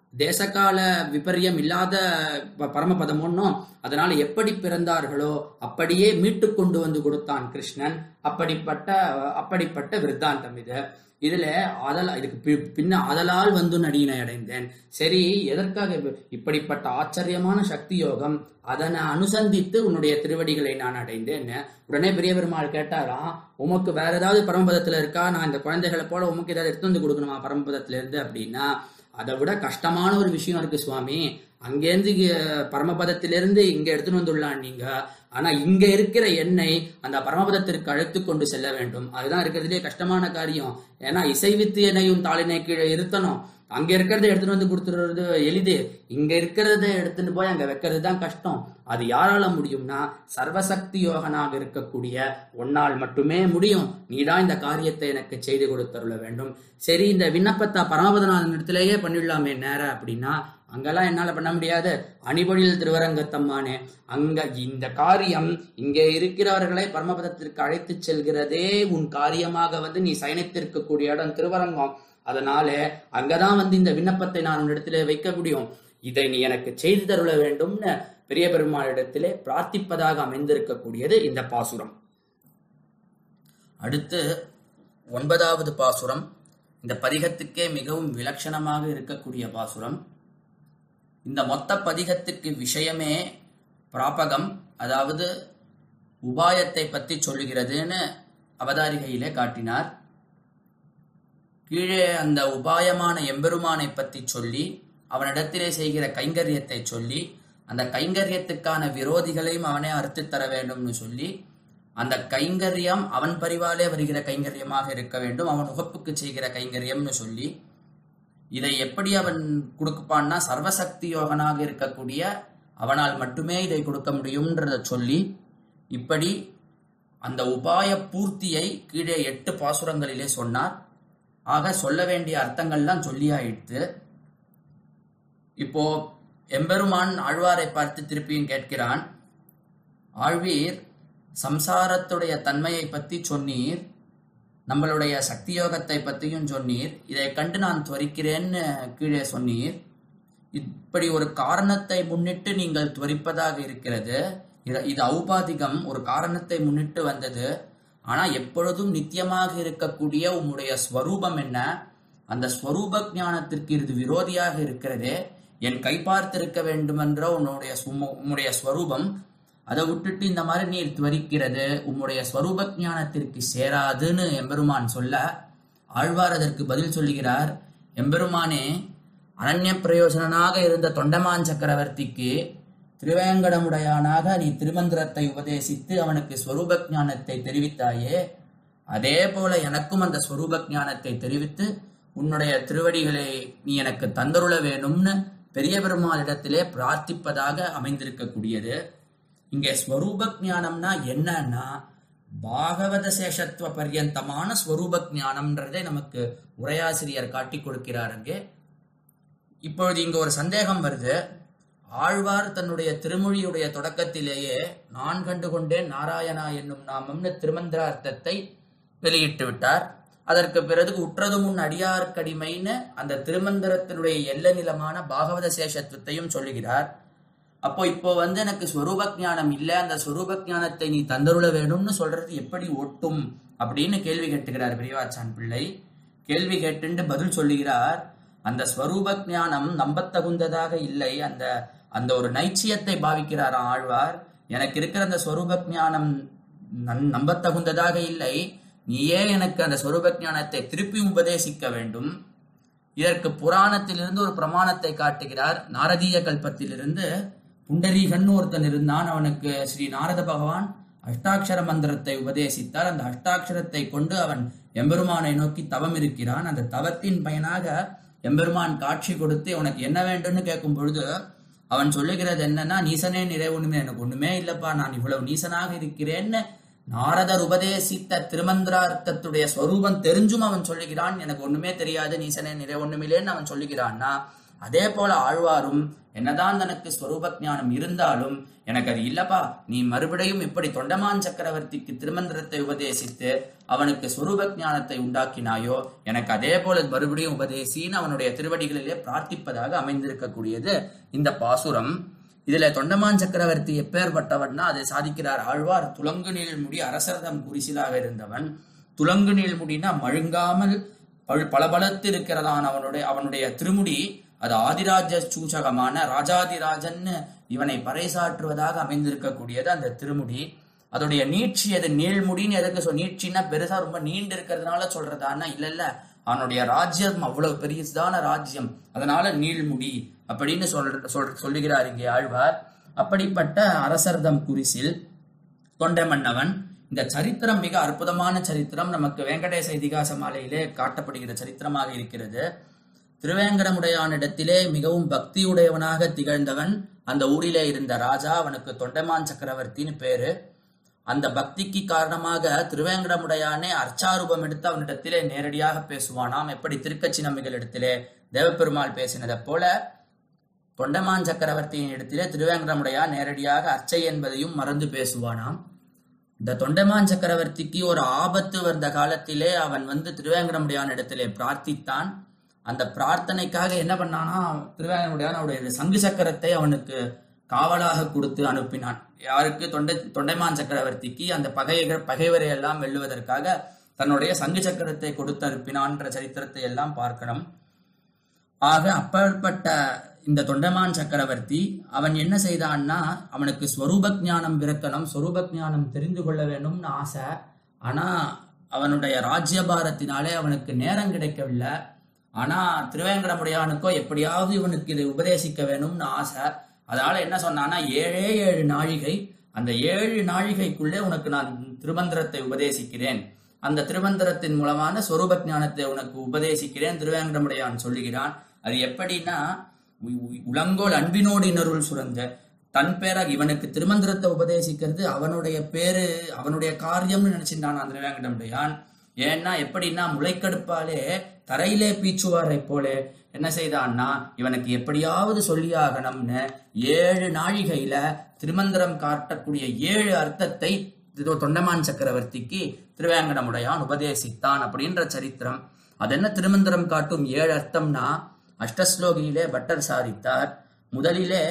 Speaker 1: தேசகால விபரியம் இல்லாத ப- பரமபதம் ஒன்றும் அதனால எப்படி பிறந்தார்களோ அப்படியே மீட்டு கொண்டு வந்து கொடுத்தான் கிருஷ்ணன் அப்படிப்பட்ட அப்படிப்பட்ட விருத்தாந்தம் இது இதுல அதல் இதுக்கு பி- பின்ன அதலால் வந்து நடியினை அடைந்தேன் சரி எதற்காக இப்ப- இப்படிப்பட்ட ஆச்சரியமான சக்தி யோகம் அதனை அனுசந்தித்து உன்னுடைய திருவடிகளை நான் அடைந்தேன் உடனே பெரிய பெருமாள் கேட்டாராம் உமக்கு வேற ஏதாவது பரமபதத்துல இருக்கா நான் இந்த குழந்தைகளை போல உமக்கு ஏதாவது எடுத்து வந்து கொடுக்கணுமா பரமபதத்துல இருந்து அப்படின்னா அதை விட கஷ்டமான ஒரு விஷயம் இருக்கு சுவாமி அங்கேருந்து இங்க பரமபதத்திலிருந்து இங்க எடுத்துட்டு வந்துடலாம் நீங்க ஆனா இங்க இருக்கிற எண்ணெய் அந்த பரமபதத்திற்கு அழைத்து கொண்டு செல்ல வேண்டும் அதுதான் இருக்கிறதுலே கஷ்டமான காரியம் ஏன்னா இசைவித்து எண்ணெயும் தாளினை கீழே இருத்தணும் அங்க இருக்கிறத எடுத்துட்டு வந்து கொடுத்துறது எளிது இங்க இருக்கிறத எடுத்துட்டு போய் அங்க வைக்கிறது தான் கஷ்டம் அது யாரால முடியும்னா சர்வசக்தி யோகனாக இருக்கக்கூடிய ஒன்னால் மட்டுமே முடியும் நீதான் இந்த காரியத்தை எனக்கு செய்து கொடுத்தருள வேண்டும் சரி இந்த விண்ணப்பத்தை பரமபதநாதன் இடத்திலேயே பண்ணிடலாமே நேர அப்படின்னா அங்கெல்லாம் என்னால பண்ண முடியாது அணிபொழில் திருவரங்கத்தம்மானே அங்க இந்த காரியம் இங்கே இருக்கிறவர்களை பரமபதத்திற்கு அழைத்து செல்கிறதே உன் காரியமாக வந்து நீ சயனித்திருக்கக்கூடிய இடம் திருவரங்கம் அதனால அங்கதான் வந்து இந்த விண்ணப்பத்தை நான் உன்னிடத்திலே வைக்க முடியும் இதை நீ எனக்கு செய்து தருள வேண்டும்னு பெரிய பெருமாளிடத்திலே பிரார்த்திப்பதாக அமைந்திருக்கக்கூடியது இந்த பாசுரம் அடுத்து ஒன்பதாவது பாசுரம் இந்த பதிகத்துக்கே மிகவும் விலட்சணமாக இருக்கக்கூடிய பாசுரம் இந்த மொத்த பதிகத்துக்கு விஷயமே பிராபகம் அதாவது உபாயத்தை பற்றி சொல்லுகிறதுன்னு அவதாரிகையிலே காட்டினார் கீழே அந்த உபாயமான எம்பெருமானை பற்றி சொல்லி அவனிடத்திலே செய்கிற கைங்கரியத்தை சொல்லி அந்த கைங்கரியத்துக்கான விரோதிகளையும் அவனே அறுத்துத் தர வேண்டும்னு சொல்லி அந்த கைங்கரியம் அவன் பரிவாலே வருகிற கைங்கரியமாக இருக்க வேண்டும் அவன் உகப்புக்கு செய்கிற கைங்கரியம்னு சொல்லி இதை எப்படி அவன் கொடுப்பான்னா சர்வசக்தி யோகனாக இருக்கக்கூடிய அவனால் மட்டுமே இதை கொடுக்க முடியும்ன்றத சொல்லி இப்படி அந்த உபாய பூர்த்தியை கீழே எட்டு பாசுரங்களிலே சொன்னார் ஆக சொல்ல வேண்டிய அர்த்தங்கள்லாம் சொல்லியாயிடுத்து இப்போ எம்பெருமான் ஆழ்வாரை பார்த்து திருப்பியும் கேட்கிறான் ஆழ்வீர் சம்சாரத்துடைய தன்மையை பற்றி சொன்னீர் நம்மளுடைய சக்தி யோகத்தை பற்றியும் சொன்னீர் இதை கண்டு நான் துவரிக்கிறேன்னு கீழே சொன்னீர் இப்படி ஒரு காரணத்தை முன்னிட்டு நீங்கள் துவரிப்பதாக இருக்கிறது இது- இது ஔபாதிகம் ஒரு காரணத்தை முன்னிட்டு வந்தது ஆனா எப்பொழுதும் நித்தியமாக இருக்கக்கூடிய உம்முடைய ஸ்வரூபம் என்ன அந்த ஸ்வரூப ஞானத்திற்கு இது விரோதியாக இருக்கிறதே என் கை பார்த்திருக்க வேண்டுமென்ற உன்னுடைய சும- உம்முடைய ஸ்வரூபம் அதை விட்டுட்டு இந்த மாதிரி நீர் துவரிக்கிறது உம்முடைய ஸ்வரூப ஞானத்திற்கு சேராதுன்னு எம்பெருமான் சொல்ல ஆழ்வார் அதற்கு பதில் சொல்லுகிறார் எம்பெருமானே அனன்ய பிரயோஜனனாக இருந்த தொண்டமான் சக்கரவர்த்திக்கு திருவேங்கடமுடையானாக நீ திருமந்திரத்தை உபதேசித்து அவனுக்கு ஸ்வரூப ஞானத்தை தெரிவித்தாயே அதே போல எனக்கும் அந்த ஸ்வரூப ஞானத்தை தெரிவித்து உன்னுடைய திருவடிகளை நீ எனக்கு தந்தருள வேணும்னு பெரிய பெருமாளிடத்திலே பிரார்த்திப்பதாக அமைந்திருக்கக்கூடியது இங்கே ஸ்வரூப ஞானம்னா என்னன்னா பாகவத சேஷத்துவ பர்யந்தமான ஸ்வரூப ஞானம்ன்றதை நமக்கு உரையாசிரியர் காட்டி கொடுக்கிறார் அங்கே இப்பொழுது இங்க ஒரு சந்தேகம் வருது ஆழ்வார் தன்னுடைய திருமொழியுடைய தொடக்கத்திலேயே நான் கண்டுகொண்டேன் நாராயணா என்னும் நாமம்னு திருமந்திரார்த்தத்தை வெளியிட்டு விட்டார் அதற்கு பிறகு உற்றது முன் அடியார்க்கடிமைன்னு அந்த திருமந்திரத்தினுடைய எல்லை நிலமான பாகவத சேஷத்துவத்தையும் சொல்லுகிறார் அப்போ இப்போ வந்து எனக்கு ஸ்வரூப ஞானம் இல்லை அந்த ஸ்வரூப ஞானத்தை நீ தந்தருள வேணும்னு சொல்றது எப்படி ஒட்டும் அப்படின்னு கேள்வி கேட்டுக்கிறார் பெரியவாச்சான் பிள்ளை கேள்வி கேட்டுண்டு பதில் சொல்லுகிறார் அந்த ஸ்வரூப ஞானம் நம்பத்தகுந்ததாக இல்லை அந்த அந்த ஒரு நைச்சியத்தை பாவிக்கிறாராம் ஆழ்வார் எனக்கு இருக்கிற அந்த ஸ்வரூப ஞானம் நன்- நம்பத்தகுந்ததாக இல்லை நீயே எனக்கு அந்த ஸ்வரூப ஞானத்தை திருப்பி உபதேசிக்க வேண்டும் இதற்கு புராணத்திலிருந்து ஒரு பிரமாணத்தை காட்டுகிறார் நாரதீய கல்பத்திலிருந்து புண்டரீகன் ஒருத்தன் இருந்தான் அவனுக்கு ஸ்ரீ நாரத பகவான் அஷ்டாட்சர மந்திரத்தை உபதேசித்தார் அந்த அஷ்டாட்சரத்தை கொண்டு அவன் எம்பெருமானை நோக்கி தவம் இருக்கிறான் அந்த தவத்தின் பயனாக எம்பெருமான் காட்சி கொடுத்து உனக்கு என்ன வேண்டும்னு கேட்கும் பொழுது அவன் சொல்லுகிறது என்னன்னா நீசனே நிறைவுணுமே எனக்கு ஒண்ணுமே இல்லப்பா நான் இவ்வளவு நீசனாக இருக்கிறேன்னு நாரதர் உபதேசித்த திருமந்திரார்த்தத்துடைய ஸ்வரூபம் தெரிஞ்சும் அவன் சொல்லுகிறான் எனக்கு ஒண்ணுமே தெரியாது நீசனே நிறை ஒண்ணுமில்லேன்னு அவன் சொல்லுகிறான்னா அதே போல ஆழ்வாரும் என்னதான் தனக்கு ஸ்வரூப ஞானம் இருந்தாலும் எனக்கு அது இல்லப்பா நீ மறுபடியும் இப்படி தொண்டமான் சக்கரவர்த்திக்கு திருமந்திரத்தை உபதேசித்து அவனுக்கு ஸ்வரூப ஞானத்தை உண்டாக்கினாயோ எனக்கு அதே போல மறுபடியும் உபதேசின்னு அவனுடைய திருவடிகளிலே பிரார்த்திப்பதாக அமைந்திருக்கக்கூடியது இந்த பாசுரம் இதுல தொண்டமான் சக்கரவர்த்தி எப்பேற்பட்டவன்னா அதை சாதிக்கிறார் ஆழ்வார் துலங்கு நீள்முடி அரசரதம் குறிசிலாக இருந்தவன் துலங்கு நீள்முடினா மழுங்காமல் பழு- பளபளத்து இருக்கிறதான அவனுடைய அவனுடைய திருமுடி அது ஆதிராஜ சூச்சகமான ராஜாதிராஜன் இவனை பறைசாற்றுவதாக அமைந்திருக்கக்கூடியது அந்த திருமுடி அதோடைய நீட்சி அது நீள்முடின்னு எதுக்கு சொல் நீட்சின்னா பெருசா ரொம்ப நீண்டு இருக்கிறதுனால சொல்றதான்னா இல்ல இல்ல அவனுடைய ராஜ்யம் அவ்வளவு பெரியதான ராஜ்யம் அதனால நீள்முடி அப்படின்னு சொல் சொல் சொல்லுகிறார் இங்கே ஆழ்வார் அப்படிப்பட்ட அரசர்தம் குறிசில் தொண்டை மன்னவன் இந்த சரித்திரம் மிக அற்புதமான சரித்திரம் நமக்கு வெங்கடேச இதிகாச மாலையிலே காட்டப்படுகிற சரித்திரமாக இருக்கிறது திருவேங்கடமுடையானிடத்திலே மிகவும் பக்தியுடையவனாக திகழ்ந்தவன் அந்த ஊரிலே இருந்த ராஜா அவனுக்கு தொண்டைமான் சக்கரவர்த்தின்னு பேரு அந்த பக்திக்கு காரணமாக திருவேங்கடமுடையானே அர்ச்சாரூபம் எடுத்து அவனிடத்திலே நேரடியாக பேசுவானாம் எப்படி திருக்கச்சி நம்பிகளிடத்திலே தேவப்பெருமாள் பேசினதைப் போல தொண்டமான் சக்கரவர்த்தியின் இடத்திலே திருவேங்கடமுடையான் நேரடியாக அர்ச்சை என்பதையும் மறந்து பேசுவானாம் இந்த தொண்டமான் சக்கரவர்த்திக்கு ஒரு ஆபத்து வந்த காலத்திலே அவன் வந்து திருவேங்கடமுடையான் இடத்திலே பிரார்த்தித்தான் அந்த பிரார்த்தனைக்காக என்ன பண்ணானா திருவேங்கடமுடையான் அவருடைய சங்கு சக்கரத்தை அவனுக்கு காவலாக கொடுத்து அனுப்பினான் யாருக்கு தொண்டை தொண்டைமான் சக்கரவர்த்திக்கு அந்த பகைவர் பகைவரை எல்லாம் வெல்லுவதற்காக தன்னுடைய சங்கு சக்கரத்தை கொடுத்து அனுப்பினான்ற சரித்திரத்தை எல்லாம் பார்க்கணும் ஆக அப்பேற்பட்ட இந்த தொண்டமான் சக்கரவர்த்தி அவன் என்ன செய்தான்னா அவனுக்கு ஸ்வரூப ஞானம் பிறக்கணும் ஸ்வரூப ஞானம் தெரிந்து கொள்ள வேண்டும்னு ஆசை ஆனா அவனுடைய ராஜ்யபாரத்தினாலே அவனுக்கு நேரம் கிடைக்கவில்லை ஆனா திருவேங்கடமுடையானுக்கோ எப்படியாவது இவனுக்கு இதை உபதேசிக்க வேணும்னு ஆசை அதனால என்ன சொன்னான்னா ஏழே ஏழு நாழிகை அந்த ஏழு நாழிகைக்குள்ளே உனக்கு நான் திருமந்திரத்தை உபதேசிக்கிறேன் அந்த திருமந்திரத்தின் மூலமான சொரூப ஞானத்தை உனக்கு உபதேசிக்கிறேன் திருவேங்கடமுடையான் சொல்லுகிறான் அது எப்படின்னா உ- உ- உளங்கோல் அன்பினோடு இன்னருள் சுரந்த தன் பேராக இவனுக்கு திருமந்திரத்தை உபதேசிக்கிறது அவனுடைய பேரு அவனுடைய காரியம்னு நினைச்சிருந்தான் அந்த திருவேங்கடமுடையான் ஏன்னா எப்படின்னா முளைக்கடுப்பாலே தரையிலே பீச்சுவாரை போல என்ன செய்தான்னா இவனுக்கு எப்படியாவது சொல்லியாகணும்னு ஏழு நாழிகையில திருமந்திரம் காட்டக்கூடிய ஏழு அர்த்தத்தை இது தொண்டமான் சக்கரவர்த்திக்கு திருவேங்கடமுடையான் உபதேசித்தான் அப்படின்ற சரித்திரம் அது என்ன திருமந்திரம் காட்டும் ஏழு அர்த்தம்னா அஷ்டஸ்லோகியிலே பட்டர் சாதித்தார் முதலிலே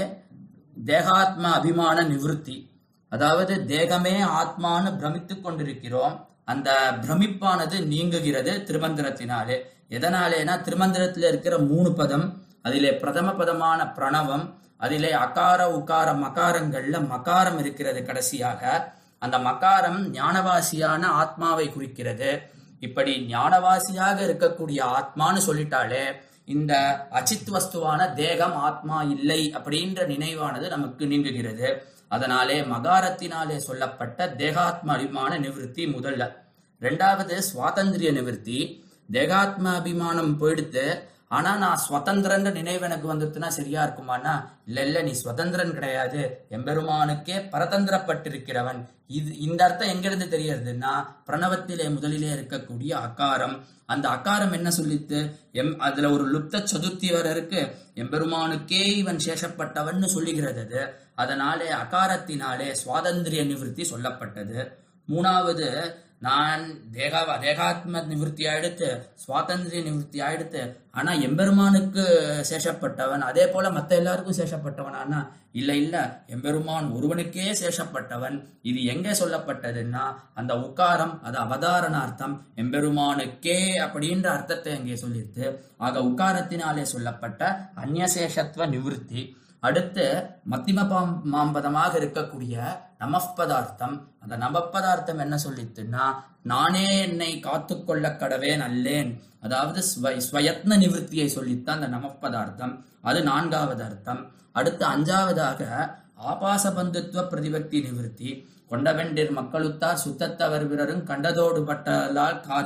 Speaker 1: தேகாத்ம அபிமான நிவிருத்தி அதாவது தேகமே ஆத்மான்னு பிரமித்துக் கொண்டிருக்கிறோம் அந்த பிரமிப்பானது நீங்குகிறது திருமந்திரத்தினாலே எதனாலேனா திருமந்திரத்தில் இருக்கிற மூணு பதம் அதிலே பிரதம பதமான பிரணவம் அதிலே அகார உகார மகாரங்கள்ல மகாரம் இருக்கிறது கடைசியாக அந்த மகாரம் ஞானவாசியான ஆத்மாவை குறிக்கிறது இப்படி ஞானவாசியாக இருக்கக்கூடிய ஆத்மான்னு சொல்லிட்டாலே இந்த அச்சித் வஸ்துவான தேகம் ஆத்மா இல்லை அப்படின்ற நினைவானது நமக்கு நீங்குகிறது அதனாலே மகாரத்தினாலே சொல்லப்பட்ட தேகாத்ம அபிமான நிவிருத்தி முதல்ல ரெண்டாவது சுவாதந்திரிய நிவிருத்தி தேகாத்ம அபிமானம் போயிடுத்து ஆனா நான் சுதந்திரன்ற நினைவு எனக்கு வந்துட்டுனா சரியா இருக்குமானா இல்ல இல்ல நீ சுதந்திரன் கிடையாது எம்பெருமானுக்கே பரதந்திரப்பட்டிருக்கிறவன் இது இந்த அர்த்தம் எங்கிருந்து தெரியறதுன்னா பிரணவத்திலே முதலிலே இருக்கக்கூடிய அகாரம் அந்த அகாரம் என்ன சொல்லித்து எம் அதுல ஒரு லுப்த சதுர்த்தி வர இருக்கு எம்பெருமானுக்கே இவன் சேஷப்பட்டவன் சொல்லுகிறது அது அதனாலே அகாரத்தினாலே சுவாதந்திரிய நிவிருத்தி சொல்லப்பட்டது மூணாவது நான் தேகா தேகாத்ம நிவர்த்தி ஆயிடுத்து சுவாதந்திரிய நிவர்த்தி ஆயிடுத்து ஆனா எம்பெருமானுக்கு சேஷப்பட்டவன் அதே போல மத்த எல்லாருக்கும் சேஷப்பட்டவன் ஆனா இல்ல இல்ல எம்பெருமான் ஒருவனுக்கே சேஷப்பட்டவன் இது எங்க சொல்லப்பட்டதுன்னா அந்த உக்காரம் அது அவதாரணார்த்தம் எம்பெருமானுக்கே அப்படின்ற அர்த்தத்தை அங்கே சொல்லியிருக்கு ஆக உக்காரத்தினாலே சொல்லப்பட்ட அந்நியசேஷத்துவ நிவிருத்தி அடுத்து மத்திம பாம் மாம்பதமாக இருக்கக்கூடிய நமப்பதார்த்தம் அந்த நமப்பதார்த்தம் என்ன சொல்லித்துன்னா நானே என்னை காத்துக்கொள்ள கடவேன் அல்லேன் அதாவது ஸ்வ- ஸ்வயத்ன நிவிருத்தியை சொல்லித்தான் அந்த நமப்பதார்த்தம் அது நான்காவது அர்த்தம் அடுத்து அஞ்சாவதாக ஆபாச பந்துத்துவ பிரதிபக்தி நிவிருத்தி கொண்டவெண்டிர் மக்களுத்தார் சுத்தத்தவர் பிறரும் கண்டதோடு பட்டலால் காதல்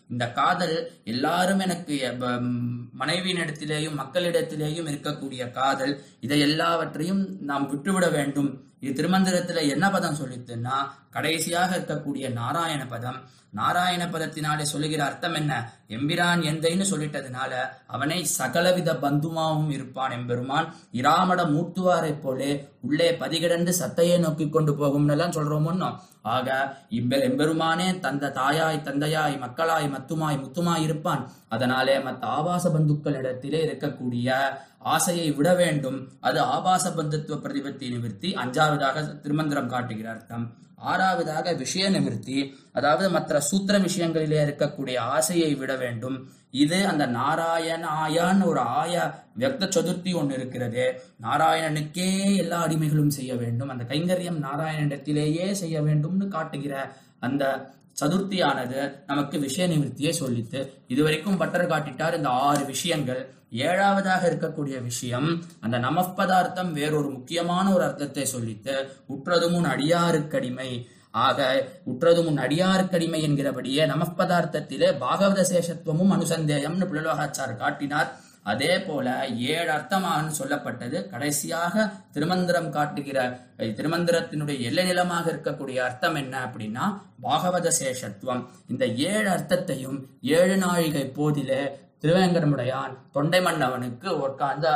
Speaker 1: இந்த காதல் எல்லாரும் எனக்கு ப- மனைவியினிடத்திலேயும் மக்களிடத்திலேயும் இருக்கக்கூடிய காதல் இதை எல்லாவற்றையும் நாம் விட்டுவிட வேண்டும் இது திருமந்திரத்துல என்ன பதம் சொல்லித்துன்னா கடைசியாக இருக்கக்கூடிய நாராயண பதம் நாராயண பதத்தினாலே சொல்லுகிற அர்த்தம் என்ன எம்பிரான் எந்தைன்னு சொல்லிட்டதுனால அவனை சகலவித பந்துமாவும் இருப்பான் எம்பெருமான் இராமட மூட்டுவாரை போலே உள்ளே பதிகிடந்து சத்தையை நோக்கி கொண்டு போகும்னு எல்லாம் சொல்றோமோ ஆக இம்ப எம்பெருமானே தந்த தாயாய் தந்தையாய் மக்களாய் மத்துமாய் முத்துமாய் இருப்பான் அதனாலே மற்ற ஆபாச பந்துக்களிடத்திலே இருக்கக்கூடிய ஆசையை விட வேண்டும் அது ஆபாச பந்துத்துவ பிரதிபத்தி நிவர்த்தி அஞ்சாவதாக திருமந்திரம் காட்டுகிற அர்த்தம் ஆறாவதாக விஷய நிவர்த்தி அதாவது மற்ற சூத்திர விஷயங்களிலே இருக்கக்கூடிய ஆசையை விட வேண்டும் இது அந்த நாராயணாயான் ஒரு ஆய வியக்த சதுர்த்தி ஒன்று இருக்கிறது நாராயணனுக்கே எல்லா அடிமைகளும் செய்ய வேண்டும் அந்த கைங்கரியம் நாராயணனிடத்திலேயே செய்ய வேண்டும்னு காட்டுகிற அந்த சதுர்த்தியானது நமக்கு விஷய நிவர்த்தியை சொல்லித்து இதுவரைக்கும் பட்டர் காட்டிட்டார் இந்த ஆறு விஷயங்கள் ஏழாவதாக இருக்கக்கூடிய விஷயம் அந்த நமப்பதார்த்தம் வேறொரு முக்கியமான ஒரு அர்த்தத்தை சொல்லித்து உற்றது முன் அடியாருக்கடிமை ஆக உற்றது முன் அடியாருக்கடிமை என்கிறபடியே நமப்பதார்த்தத்திலே பாகவத சேஷத்துவமும் அனுசந்தேயம்னு புலலோகாச்சார் காட்டினார் அதே போல ஏழு அர்த்தமாக சொல்லப்பட்டது கடைசியாக திருமந்திரம் காட்டுகிற அஹ், திருமந்திரத்தினுடைய எல்லை நிலமாக இருக்கக்கூடிய அர்த்தம் என்ன அப்படின்னா பாகவத சேஷத்துவம் இந்த ஏழு அர்த்தத்தையும் ஏழு நாழிகை போதிலே திருவேங்கடமுடையான் தொண்டை மன்னவனுக்கு உட்கார்ந்த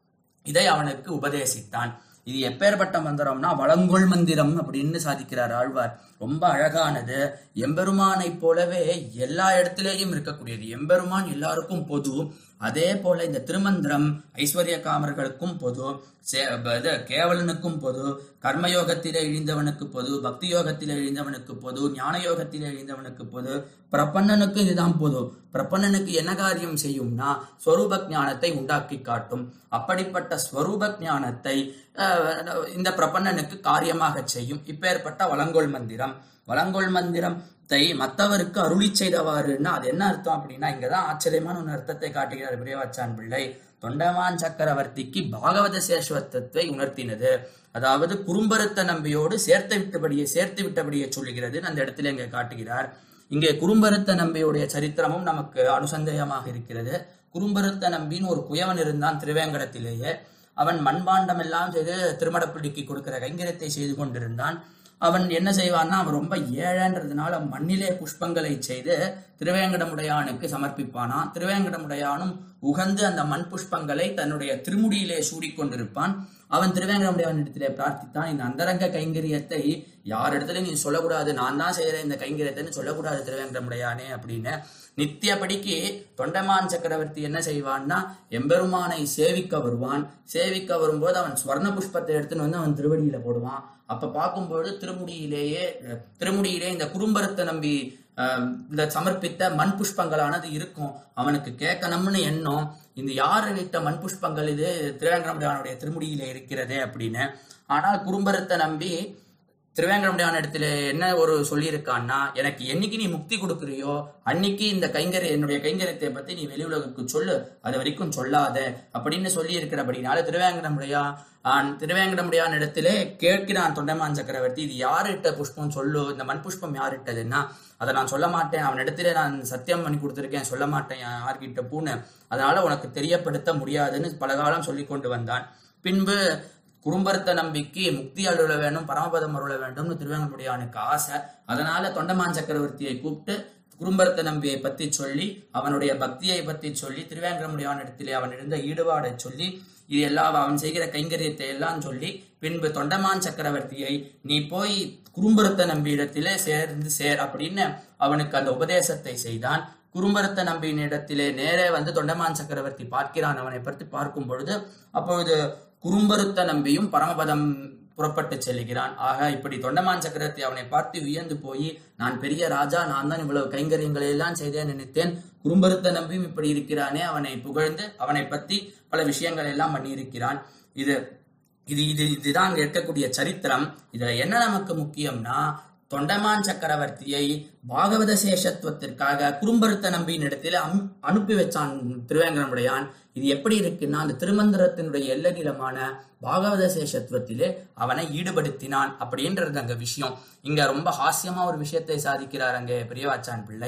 Speaker 1: இதை அவனுக்கு உபதேசித்தான் இது எப்பேற்பட்ட மந்திரம்னா வளங்கொள் மந்திரம் அப்படின்னு சாதிக்கிறார் ஆழ்வார் ரொம்ப அழகானது எம்பெருமானைப் போலவே எல்லா இடத்திலேயும் இருக்கக்கூடியது எம்பெருமான் எல்லாருக்கும் பொது அதே போல இந்த திருமந்திரம் ஐஸ்வர்ய காமர்களுக்கும் பொது சே- ப- இது கேவலனுக்கும் பொது கர்மயோகத்திலே இழிந்தவனுக்கு பொது பக்தி யோகத்திலே இழிந்தவனுக்கு பொது ஞான யோகத்திலே இழிந்தவனுக்கு பொது பிரபன்னனுக்கு இதுதான் பொது பிரபன்னனுக்கு என்ன காரியம் செய்யும்னா ஸ்வரூப ஞானத்தை உண்டாக்கி காட்டும் அப்படிப்பட்ட ஸ்வரூப ஞானத்தை அஹ், இந்த பிரபன்னனுக்கு காரியமாக செய்யும் இப்பேற்பட்ட வளங்கொள் மந்திரம் வளங்கொள் மந்திரத்தை மற்றவருக்கு அருளி செய்தவாறுன்னா அது என்ன அர்த்தம் அப்படின்னா இங்கதான் ஆச்சரியமான ஒரு அர்த்தத்தை காட்டுகிறார் பிரியவாச்சான் பிள்ளை தொண்டமான் சக்கரவர்த்திக்கு பாகவத சேஷவத்தத்தை உணர்த்தினது அதாவது குறும்பருத்த நம்பியோடு சேர்த்து விட்டபடியே சேர்த்து விட்டபடியே சொல்லுகிறது அந்த இடத்துல இங்க காட்டுகிறார் இங்கே குறும்பருத்த நம்பியுடைய சரித்திரமும் நமக்கு அனுசந்தேயமாக இருக்கிறது குறும்பருத்த நம்பின்னு ஒரு குயவன் இருந்தான் திருவேங்கடத்திலேயே அவன் மண்பாண்டம் எல்லாம் செய்து திருமடப்பிள்ளிக்கு கொடுக்கிற கைங்கரியத்தை செய்து கொண்டிருந்தான் அவன் என்ன செய்வான்னா அவன் ரொம்ப ஏழன்றதுனால மண்ணிலே புஷ்பங்களை செய்து திருவேங்கடமுடையானுக்கு சமர்ப்பிப்பானாம் திருவேங்கடமுடையானும் உகந்து அந்த மண் புஷ்பங்களை தன்னுடைய திருமுடியிலே சூடிக்கொண்டிருப்பான் அவன் திருவேங்கடமுடையானிடத்திலே பிரார்த்தித்தான் இந்த அந்தரங்க கைங்கரியத்தை யார் இடத்துல நீ சொல்லக்கூடாது நான் தான் செய்யறேன் இந்த கைங்கரியத்தைன்னு சொல்லக்கூடாது திருவேங்கடமுடையானே அப்படின்னு நித்தியபடிக்கு தொண்டமான் சக்கரவர்த்தி என்ன செய்வான்னா எம்பெருமானை சேவிக்க வருவான் சேவிக்க வரும்போது அவன் ஸ்வர்ண புஷ்பத்தை எடுத்துன்னு வந்து அவன் திருவடியில போடுவான் அப்ப பார்க்கும்பொழுது திருமுடியிலேயே அஹ், திருமுடியிலே இந்த குறும்பருத்தை நம்பி அஹ், இந்த சமர்ப்பித்த மண் புஷ்பங்களானது இருக்கும் அவனுக்கு கேட்கணும்னு எண்ணம் இந்த யார் இட்ட மண் புஷ்பங்கள் இது திருவேங்கடமுடையானுடைய திருமுடியிலே இருக்கிறதே அப்படின்னு ஆனால் குறும்பருத்தை நம்பி திருவேங்கடமுடியான இடத்துல என்ன ஒரு சொல்லியிருக்கான்னா எனக்கு என்னைக்கு நீ முக்தி கொடுக்குறியோ அன்னைக்கு இந்த கைங்கரிய என்னுடைய கைங்கரியத்தை பத்தி நீ வெளி உலகுக்கு சொல்லு அது வரைக்கும் சொல்லாத அப்படின்னு சொல்லி இருக்கிறபடினால திருவேங்கடமுடையா ஆஹ், திருவேங்கடமுடையான் இடத்திலே கேட்கிறான் தொண்டைமான் சக்கரவர்த்தி இது யாரிட்ட புஷ்பம் சொல்லு இந்த மண் புஷ்பம் யாரிட்டதுன்னா அதை நான் சொல்ல மாட்டேன் அவன் இடத்துல நான் சத்தியம் பண்ணி கொடுத்துருக்கேன் சொல்ல மாட்டேன் யார்கிட்ட பூன்னு அதனால உனக்கு தெரியப்படுத்த முடியாதுன்னு பல காலம் சொல்லி கொண்டு வந்தான் பின்பு குறும்பருத்த நம்பிக்கை முக்தி அருள வேண்டும் பரமபதம் அருள வேண்டும்னு திருவேங்கடமுடியானுக்கு ஆசை அதனால தொண்டமான் சக்கரவர்த்தியை கூப்பிட்டு குறும்பருத்த நம்பியை பத்தி சொல்லி அவனுடைய பக்தியை பத்தி சொல்லி திருவேங்கடமுடியான் இடத்திலே அவன் இருந்த ஈடுபாடை சொல்லி இது எல்லாம் அவன் செய்கிற கைங்கரியத்தை எல்லாம் சொல்லி பின்பு தொண்டமான் சக்கரவர்த்தியை நீ போய் குறும்பருத்த நம்பி இடத்திலே சேர்ந்து சேர் அப்படின்னு அவனுக்கு அந்த உபதேசத்தை செய்தான் குறும்பருத்த நம்பியின் இடத்திலே நேரே வந்து தொண்டமான் சக்கரவர்த்தி பார்க்கிறான் அவனை பற்றி பார்க்கும் பொழுது அப்பொழுது குறும்பருத்த நம்பியும் பரமபதம் புறப்பட்டு செல்கிறான் ஆக இப்படி தொண்டமான் சக்கரவர்த்தி அவனை பார்த்து வியந்து போய் நான் பெரிய ராஜா நான் தான் இவ்வளவு கைங்கரியங்களை எல்லாம் செய்தேன் நினைத்தேன் குறும்பருத்த நம்பியும் இப்படி இருக்கிறானே அவனை புகழ்ந்து அவனை பத்தி பல விஷயங்கள் எல்லாம் பண்ணியிருக்கிறான் இது இது இது இதுதான் அங்க இருக்கக்கூடிய சரித்திரம் இதுல என்ன நமக்கு முக்கியம்னா தொண்டமான் சக்கரவர்த்தியை பாகவத சேஷத்துவத்திற்காக குறும்பருத்த நம்பியின் இடத்துல அம்- அனுப்பி வச்சான் திருவேங்கடமுடையான் இது எப்படி இருக்குன்னா அந்த திருமந்திரத்தினுடைய எல்லை நிலமான பாகவத சேஷத்துவத்திலே அவனை ஈடுபடுத்தினான் அப்படின்றது அங்க விஷயம் இங்க ரொம்ப ஹாஸ்யமா ஒரு விஷயத்தை சாதிக்கிறார் அங்கே பெரியவாச்சான் பிள்ளை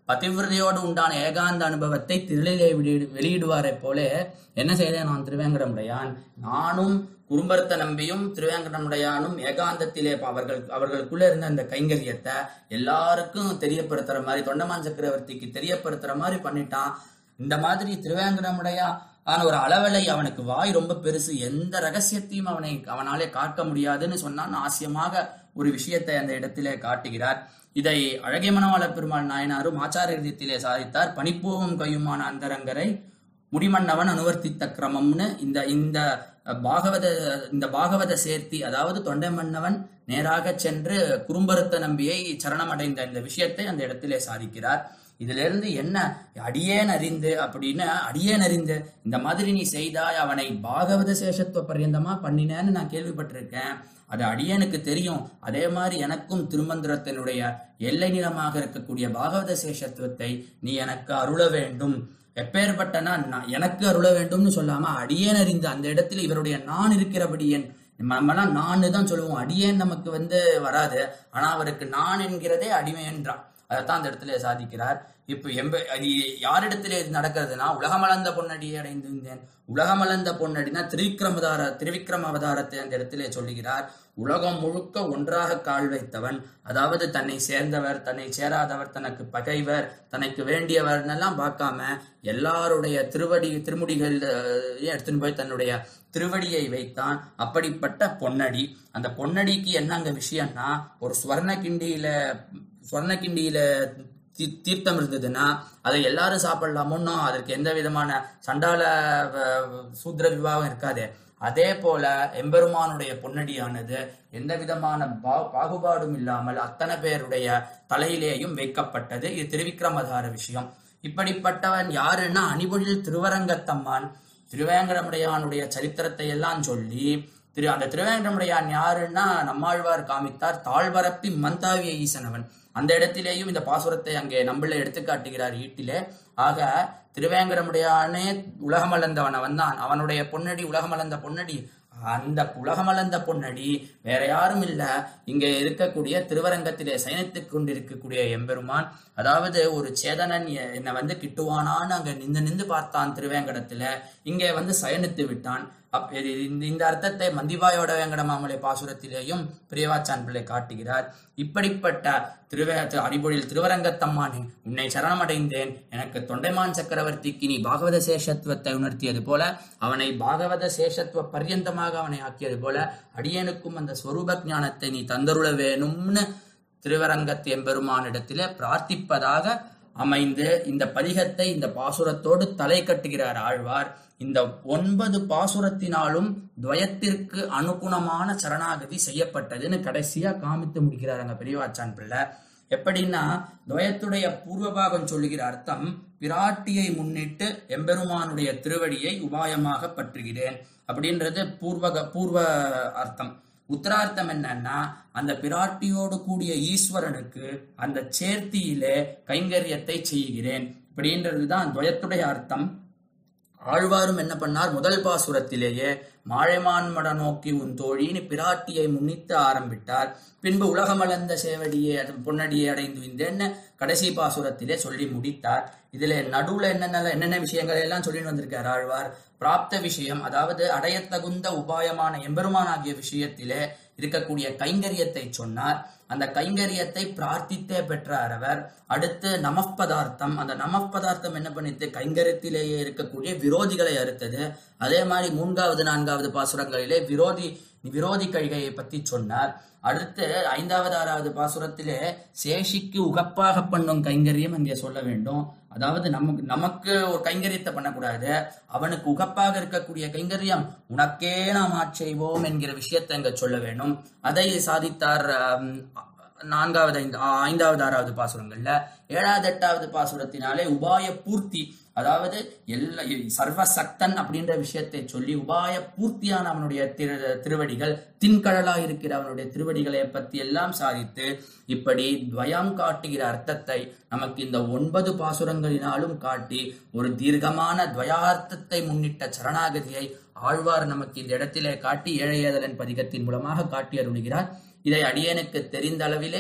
Speaker 1: பதிவிரதையோடு உண்டான ஏகாந்த அனுபவத்தை திருளிலே வெளியிடு வெளியிடுவாரைப் போல என்ன செய்தேன் நான் திருவேங்கடமுடையான் நானும் குறும்பரத்த நம்பியும் திருவேங்கடமுடையானும் ஏகாந்தத்திலே ப- அவர்கள் அவர்களுக்குள்ள இருந்த அந்த கைங்கரியத்தை எல்லாருக்கும் தெரியப்படுத்துற மாதிரி தொண்டமான் சக்கரவர்த்திக்கு தெரியப்படுத்துற மாதிரி பண்ணிட்டான் இந்த மாதிரி திருவேங்கடமுடையா ஆன ஒரு அளவலை அவனுக்கு வாய் ரொம்ப பெருசு எந்த ரகசியத்தையும் அவனை அவனாலே காட்ட முடியாதுன்னு சொன்னான் ஆசியமாக ஒரு விஷயத்தை அந்த இடத்திலே காட்டுகிறார் இதை அழகிய மணவாள பெருமாள் நாயனாரும் ஆச்சாரியத்திலே சாதித்தார் பனிப்பூவும் கையுமான அந்தரங்கரை முடிமன்னவன் அனுவர்த்தித்த கிரமம்னு இந்த இந்த பாகவத இந்த பாகவத சேர்த்தி அதாவது தொண்டை மன்னவன் நேராக சென்று குறும்பருத்த நம்பியை சரணமடைந்த இந்த விஷயத்தை அந்த இடத்திலே சாதிக்கிறார் இதுல இருந்து என்ன அடியேன் அறிந்து அப்படின்னு அடியேன் அறிந்து இந்த மாதிரி நீ செய்தாய் அவனை பாகவத சேஷத்துவ பர்யந்தமா பண்ணினேன்னு நான் கேள்விப்பட்டிருக்கேன் அது அடியேனுக்கு தெரியும் அதே மாதிரி எனக்கும் திருமந்திரத்தினுடைய எல்லை நிலமாக இருக்கக்கூடிய பாகவத சேஷத்துவத்தை நீ எனக்கு அருள வேண்டும் எப்பேற்பட்டனா நான் எனக்கு அருள வேண்டும்னு சொல்லாம அடியேன் அறிந்து அந்த இடத்துல இவருடைய நான் இருக்கிறபடி என் நம்மலாம் நான் தான் சொல்லுவோம் அடியேன் நமக்கு வந்து வராது ஆனா அவருக்கு நான் என்கிறதே அடிமை என்றான் அதைத்தான் அந்த இடத்துல சாதிக்கிறார் இப்ப எம்ப அது யாரிடத்திலே இது நடக்கிறதுனா உலகமளந்த பொன்னடியை அடைந்திருந்தேன் உலகமளந்த பொன்னடினா திரிவிக்ரமதார திரிவிக்ரம அவதாரத்தை அந்த இடத்திலே சொல்லுகிறார் உலகம் முழுக்க ஒன்றாக கால் வைத்தவன் அதாவது தன்னை சேர்ந்தவர் தன்னை சேராதவர் தனக்கு பகைவர் தனக்கு வேண்டியவர்னெல்லாம் பார்க்காம எல்லாருடைய திருவடி திருமுடிகள் அஹ், எடுத்துன்னு போய் தன்னுடைய திருவடியை வைத்தான் அப்படிப்பட்ட பொன்னடி அந்த பொன்னடிக்கு என்ன அங்க விஷயம்னா ஒரு ஸ்வர்ண கிண்டியில ஸ்வர்ண கிண்டியில தீ- தீர்த்தம் இருந்ததுன்னா அதை எல்லாரும் சாப்பிடலாமோன்னு அதற்கு எந்த விதமான சண்டால அஹ், சூத்திர விவாகம் இருக்காது அதே போல எம்பெருமானுடைய பொன்னடியானது எந்த விதமான பா- பாகுபாடும் இல்லாமல் அத்தனை பேருடைய தலையிலேயும் வைக்கப்பட்டது இது திருவிக்ரமதார விஷயம் இப்படிப்பட்டவன் யாருன்னா அணிபொழில் திருவரங்கத்தம்மான் திருவேங்கடமுடையானுடைய சரித்திரத்தை எல்லாம் சொல்லி திரு அந்த திருவேங்கடமுடையான் யாருன்னா நம்மாழ்வார் காமித்தார் தாழ்வரப்பி மந்தாவிய ஈசனவன் அந்த இடத்திலேயும் இந்த பாசுரத்தை அங்கே நம்மள எடுத்து காட்டுகிறார் ஈட்டிலே ஆக திருவேங்கடமுடையானே உலகமளந்தவன் அவன் தான் அவனுடைய பொன்னடி உலகமளந்த பொன்னடி அந்த உலகமளந்த பொன்னடி வேற யாரும் இல்ல இங்க இருக்கக்கூடிய திருவரங்கத்திலே சயனித்துக் கொண்டிருக்கக்கூடிய எம்பெருமான் அதாவது ஒரு சேதனன் எ- என்னை வந்து கிட்டுவானான்னு அங்க நின்று நின்று பார்த்தான் திருவேங்கடத்துல இங்கே வந்து சயனித்து விட்டான் அப் இது- இந்த இந்த அர்த்தத்தை மந்திவாயோட வேங்கடமாமலை பாசுரத்திலேயும் பிரியவாச்சான் பிள்ளை காட்டுகிறார் இப்படிப்பட்ட திருவே திரு அடிபொழில் திருவரங்கத்தம்மானே உன்னை சரணமடைந்தேன் எனக்கு தொண்டைமான் சக்கரவர்த்திக்கு நீ பாகவத சேஷத்துவத்தை உணர்த்தியது போல அவனை பாகவத சேஷத்துவ பர்யந்தமாக அவனை ஆக்கியது போல அடியனுக்கும் அந்த ஸ்வரூப ஞானத்தை நீ தந்தருள வேணும்னு திருவரங்கத்து எம்பெருமானிடத்திலே பிரார்த்திப்பதாக அமைந்து இந்த பதிகத்தை இந்த பாசுரத்தோடு தலை கட்டுகிறார் ஆழ்வார் இந்த ஒன்பது பாசுரத்தினாலும் துவயத்திற்கு அனுகுணமான சரணாகதி செய்யப்பட்டதுன்னு கடைசியா காமித்து முடிக்கிறார் அங்க பெரியவாச்சான் பிள்ளை எப்படின்னா துவயத்துடைய பூர்வபாகம் சொல்லுகிற அர்த்தம் பிராட்டியை முன்னிட்டு எம்பெருமானுடைய திருவடியை உபாயமாக பற்றுகிறேன் அப்படின்றது பூர்வக பூர்வ அர்த்தம் உத்தரார்த்தம் என்னன்னா அந்த பிராட்டியோடு கூடிய ஈஸ்வரனுக்கு அந்த சேர்த்தியிலே கைங்கரியத்தை செய்கிறேன் இப்படின்றதுதான் துவயத்துடைய அர்த்தம் ஆழ்வாரும் என்ன பண்ணார் முதல் பாசுரத்திலேயே மாழைமான் மட நோக்கி உன் தோழின்னு பிராட்டியை முன்னிட்டு ஆரம்பித்தார் பின்பு உலகமளந்த சேவடியே அது பொன்னடியை அடைந்து விந்தேன்னு கடைசி பாசுரத்திலே சொல்லி முடித்தார் இதுல நடுவுல என்னென்ன என்னென்ன விஷயங்கள் எல்லாம் சொல்லிட்டு வந்திருக்கார் ஆழ்வார் பிராப்த விஷயம் அதாவது அடையத்தகுந்த உபாயமான எம்பெருமான் ஆகிய விஷயத்திலே இருக்கக்கூடிய கைங்கரியத்தை சொன்னார் அந்த கைங்கரியத்தை பிரார்த்தித்தே பெற்றார் அவர் அடுத்து நமப்பதார்த்தம் அந்த நமப்பதார்த்தம் என்ன பண்ணித்து கைங்கரியத்திலேயே இருக்கக்கூடிய விரோதிகளை அறுத்தது அதே மாதிரி மூன்றாவது நான்காவது பாசுரங்களிலே விரோதி விரோதி கழிகையை பத்தி சொன்னார் அடுத்து ஐந்தாவது ஆறாவது பாசுரத்திலே சேஷிக்கு உகப்பாக பண்ணும் கைங்கரியம் அங்கே சொல்ல வேண்டும் அதாவது நமக்கு நமக்கு ஒரு கைங்கரியத்தை பண்ணக்கூடாது அவனுக்கு உகப்பாக இருக்கக்கூடிய கைங்கரியம் உனக்கே நாம் ஆட்செய்வோம் என்கிற விஷயத்தை அங்க சொல்ல வேண்டும் அதை சாதித்தார் ஆம், நான்காவது ஐந்து ஆ, ஐந்தாவது ஆறாவது பாசுரங்கள்ல ஏழாவது எட்டாவது பாசுரத்தினாலே உபாய பூர்த்தி அதாவது எல்லா சர்வசக்தன் அப்படின்ற விஷயத்தை சொல்லி உபாய பூர்த்தியான அவனுடைய திரு திருவடிகள் தின்கடலா இருக்கிற அவனுடைய திருவடிகளை பத்தி எல்லாம் சாதித்து இப்படி துவயம் காட்டுகிற அர்த்தத்தை நமக்கு இந்த ஒன்பது பாசுரங்களினாலும் காட்டி ஒரு தீர்க்கமான துவயார்த்தத்தை முன்னிட்ட சரணாகதியை ஆழ்வார் நமக்கு இந்த இடத்திலே காட்டி ஏழையதலன் பதிகத்தின் மூலமாக காட்டி அருளுகிறார் இதை அடியேனுக்கு தெரிந்த அளவிலே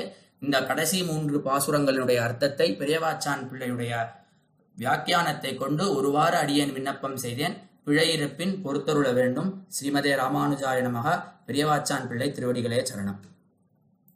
Speaker 1: இந்த கடைசி மூன்று பாசுரங்களினுடைய அர்த்தத்தை பெரியவாச்சான் பிள்ளையுடைய வியாக்கியானத்தை கொண்டு ஒருவாறு அடியேன் விண்ணப்பம் செய்தேன் பிழை இருப்பின் பொறுத்தருள வேண்டும் ஸ்ரீமதே ராமானுஜாய நமக பெரியவாச்சான் பிள்ளை திருவடிகளே சரணம்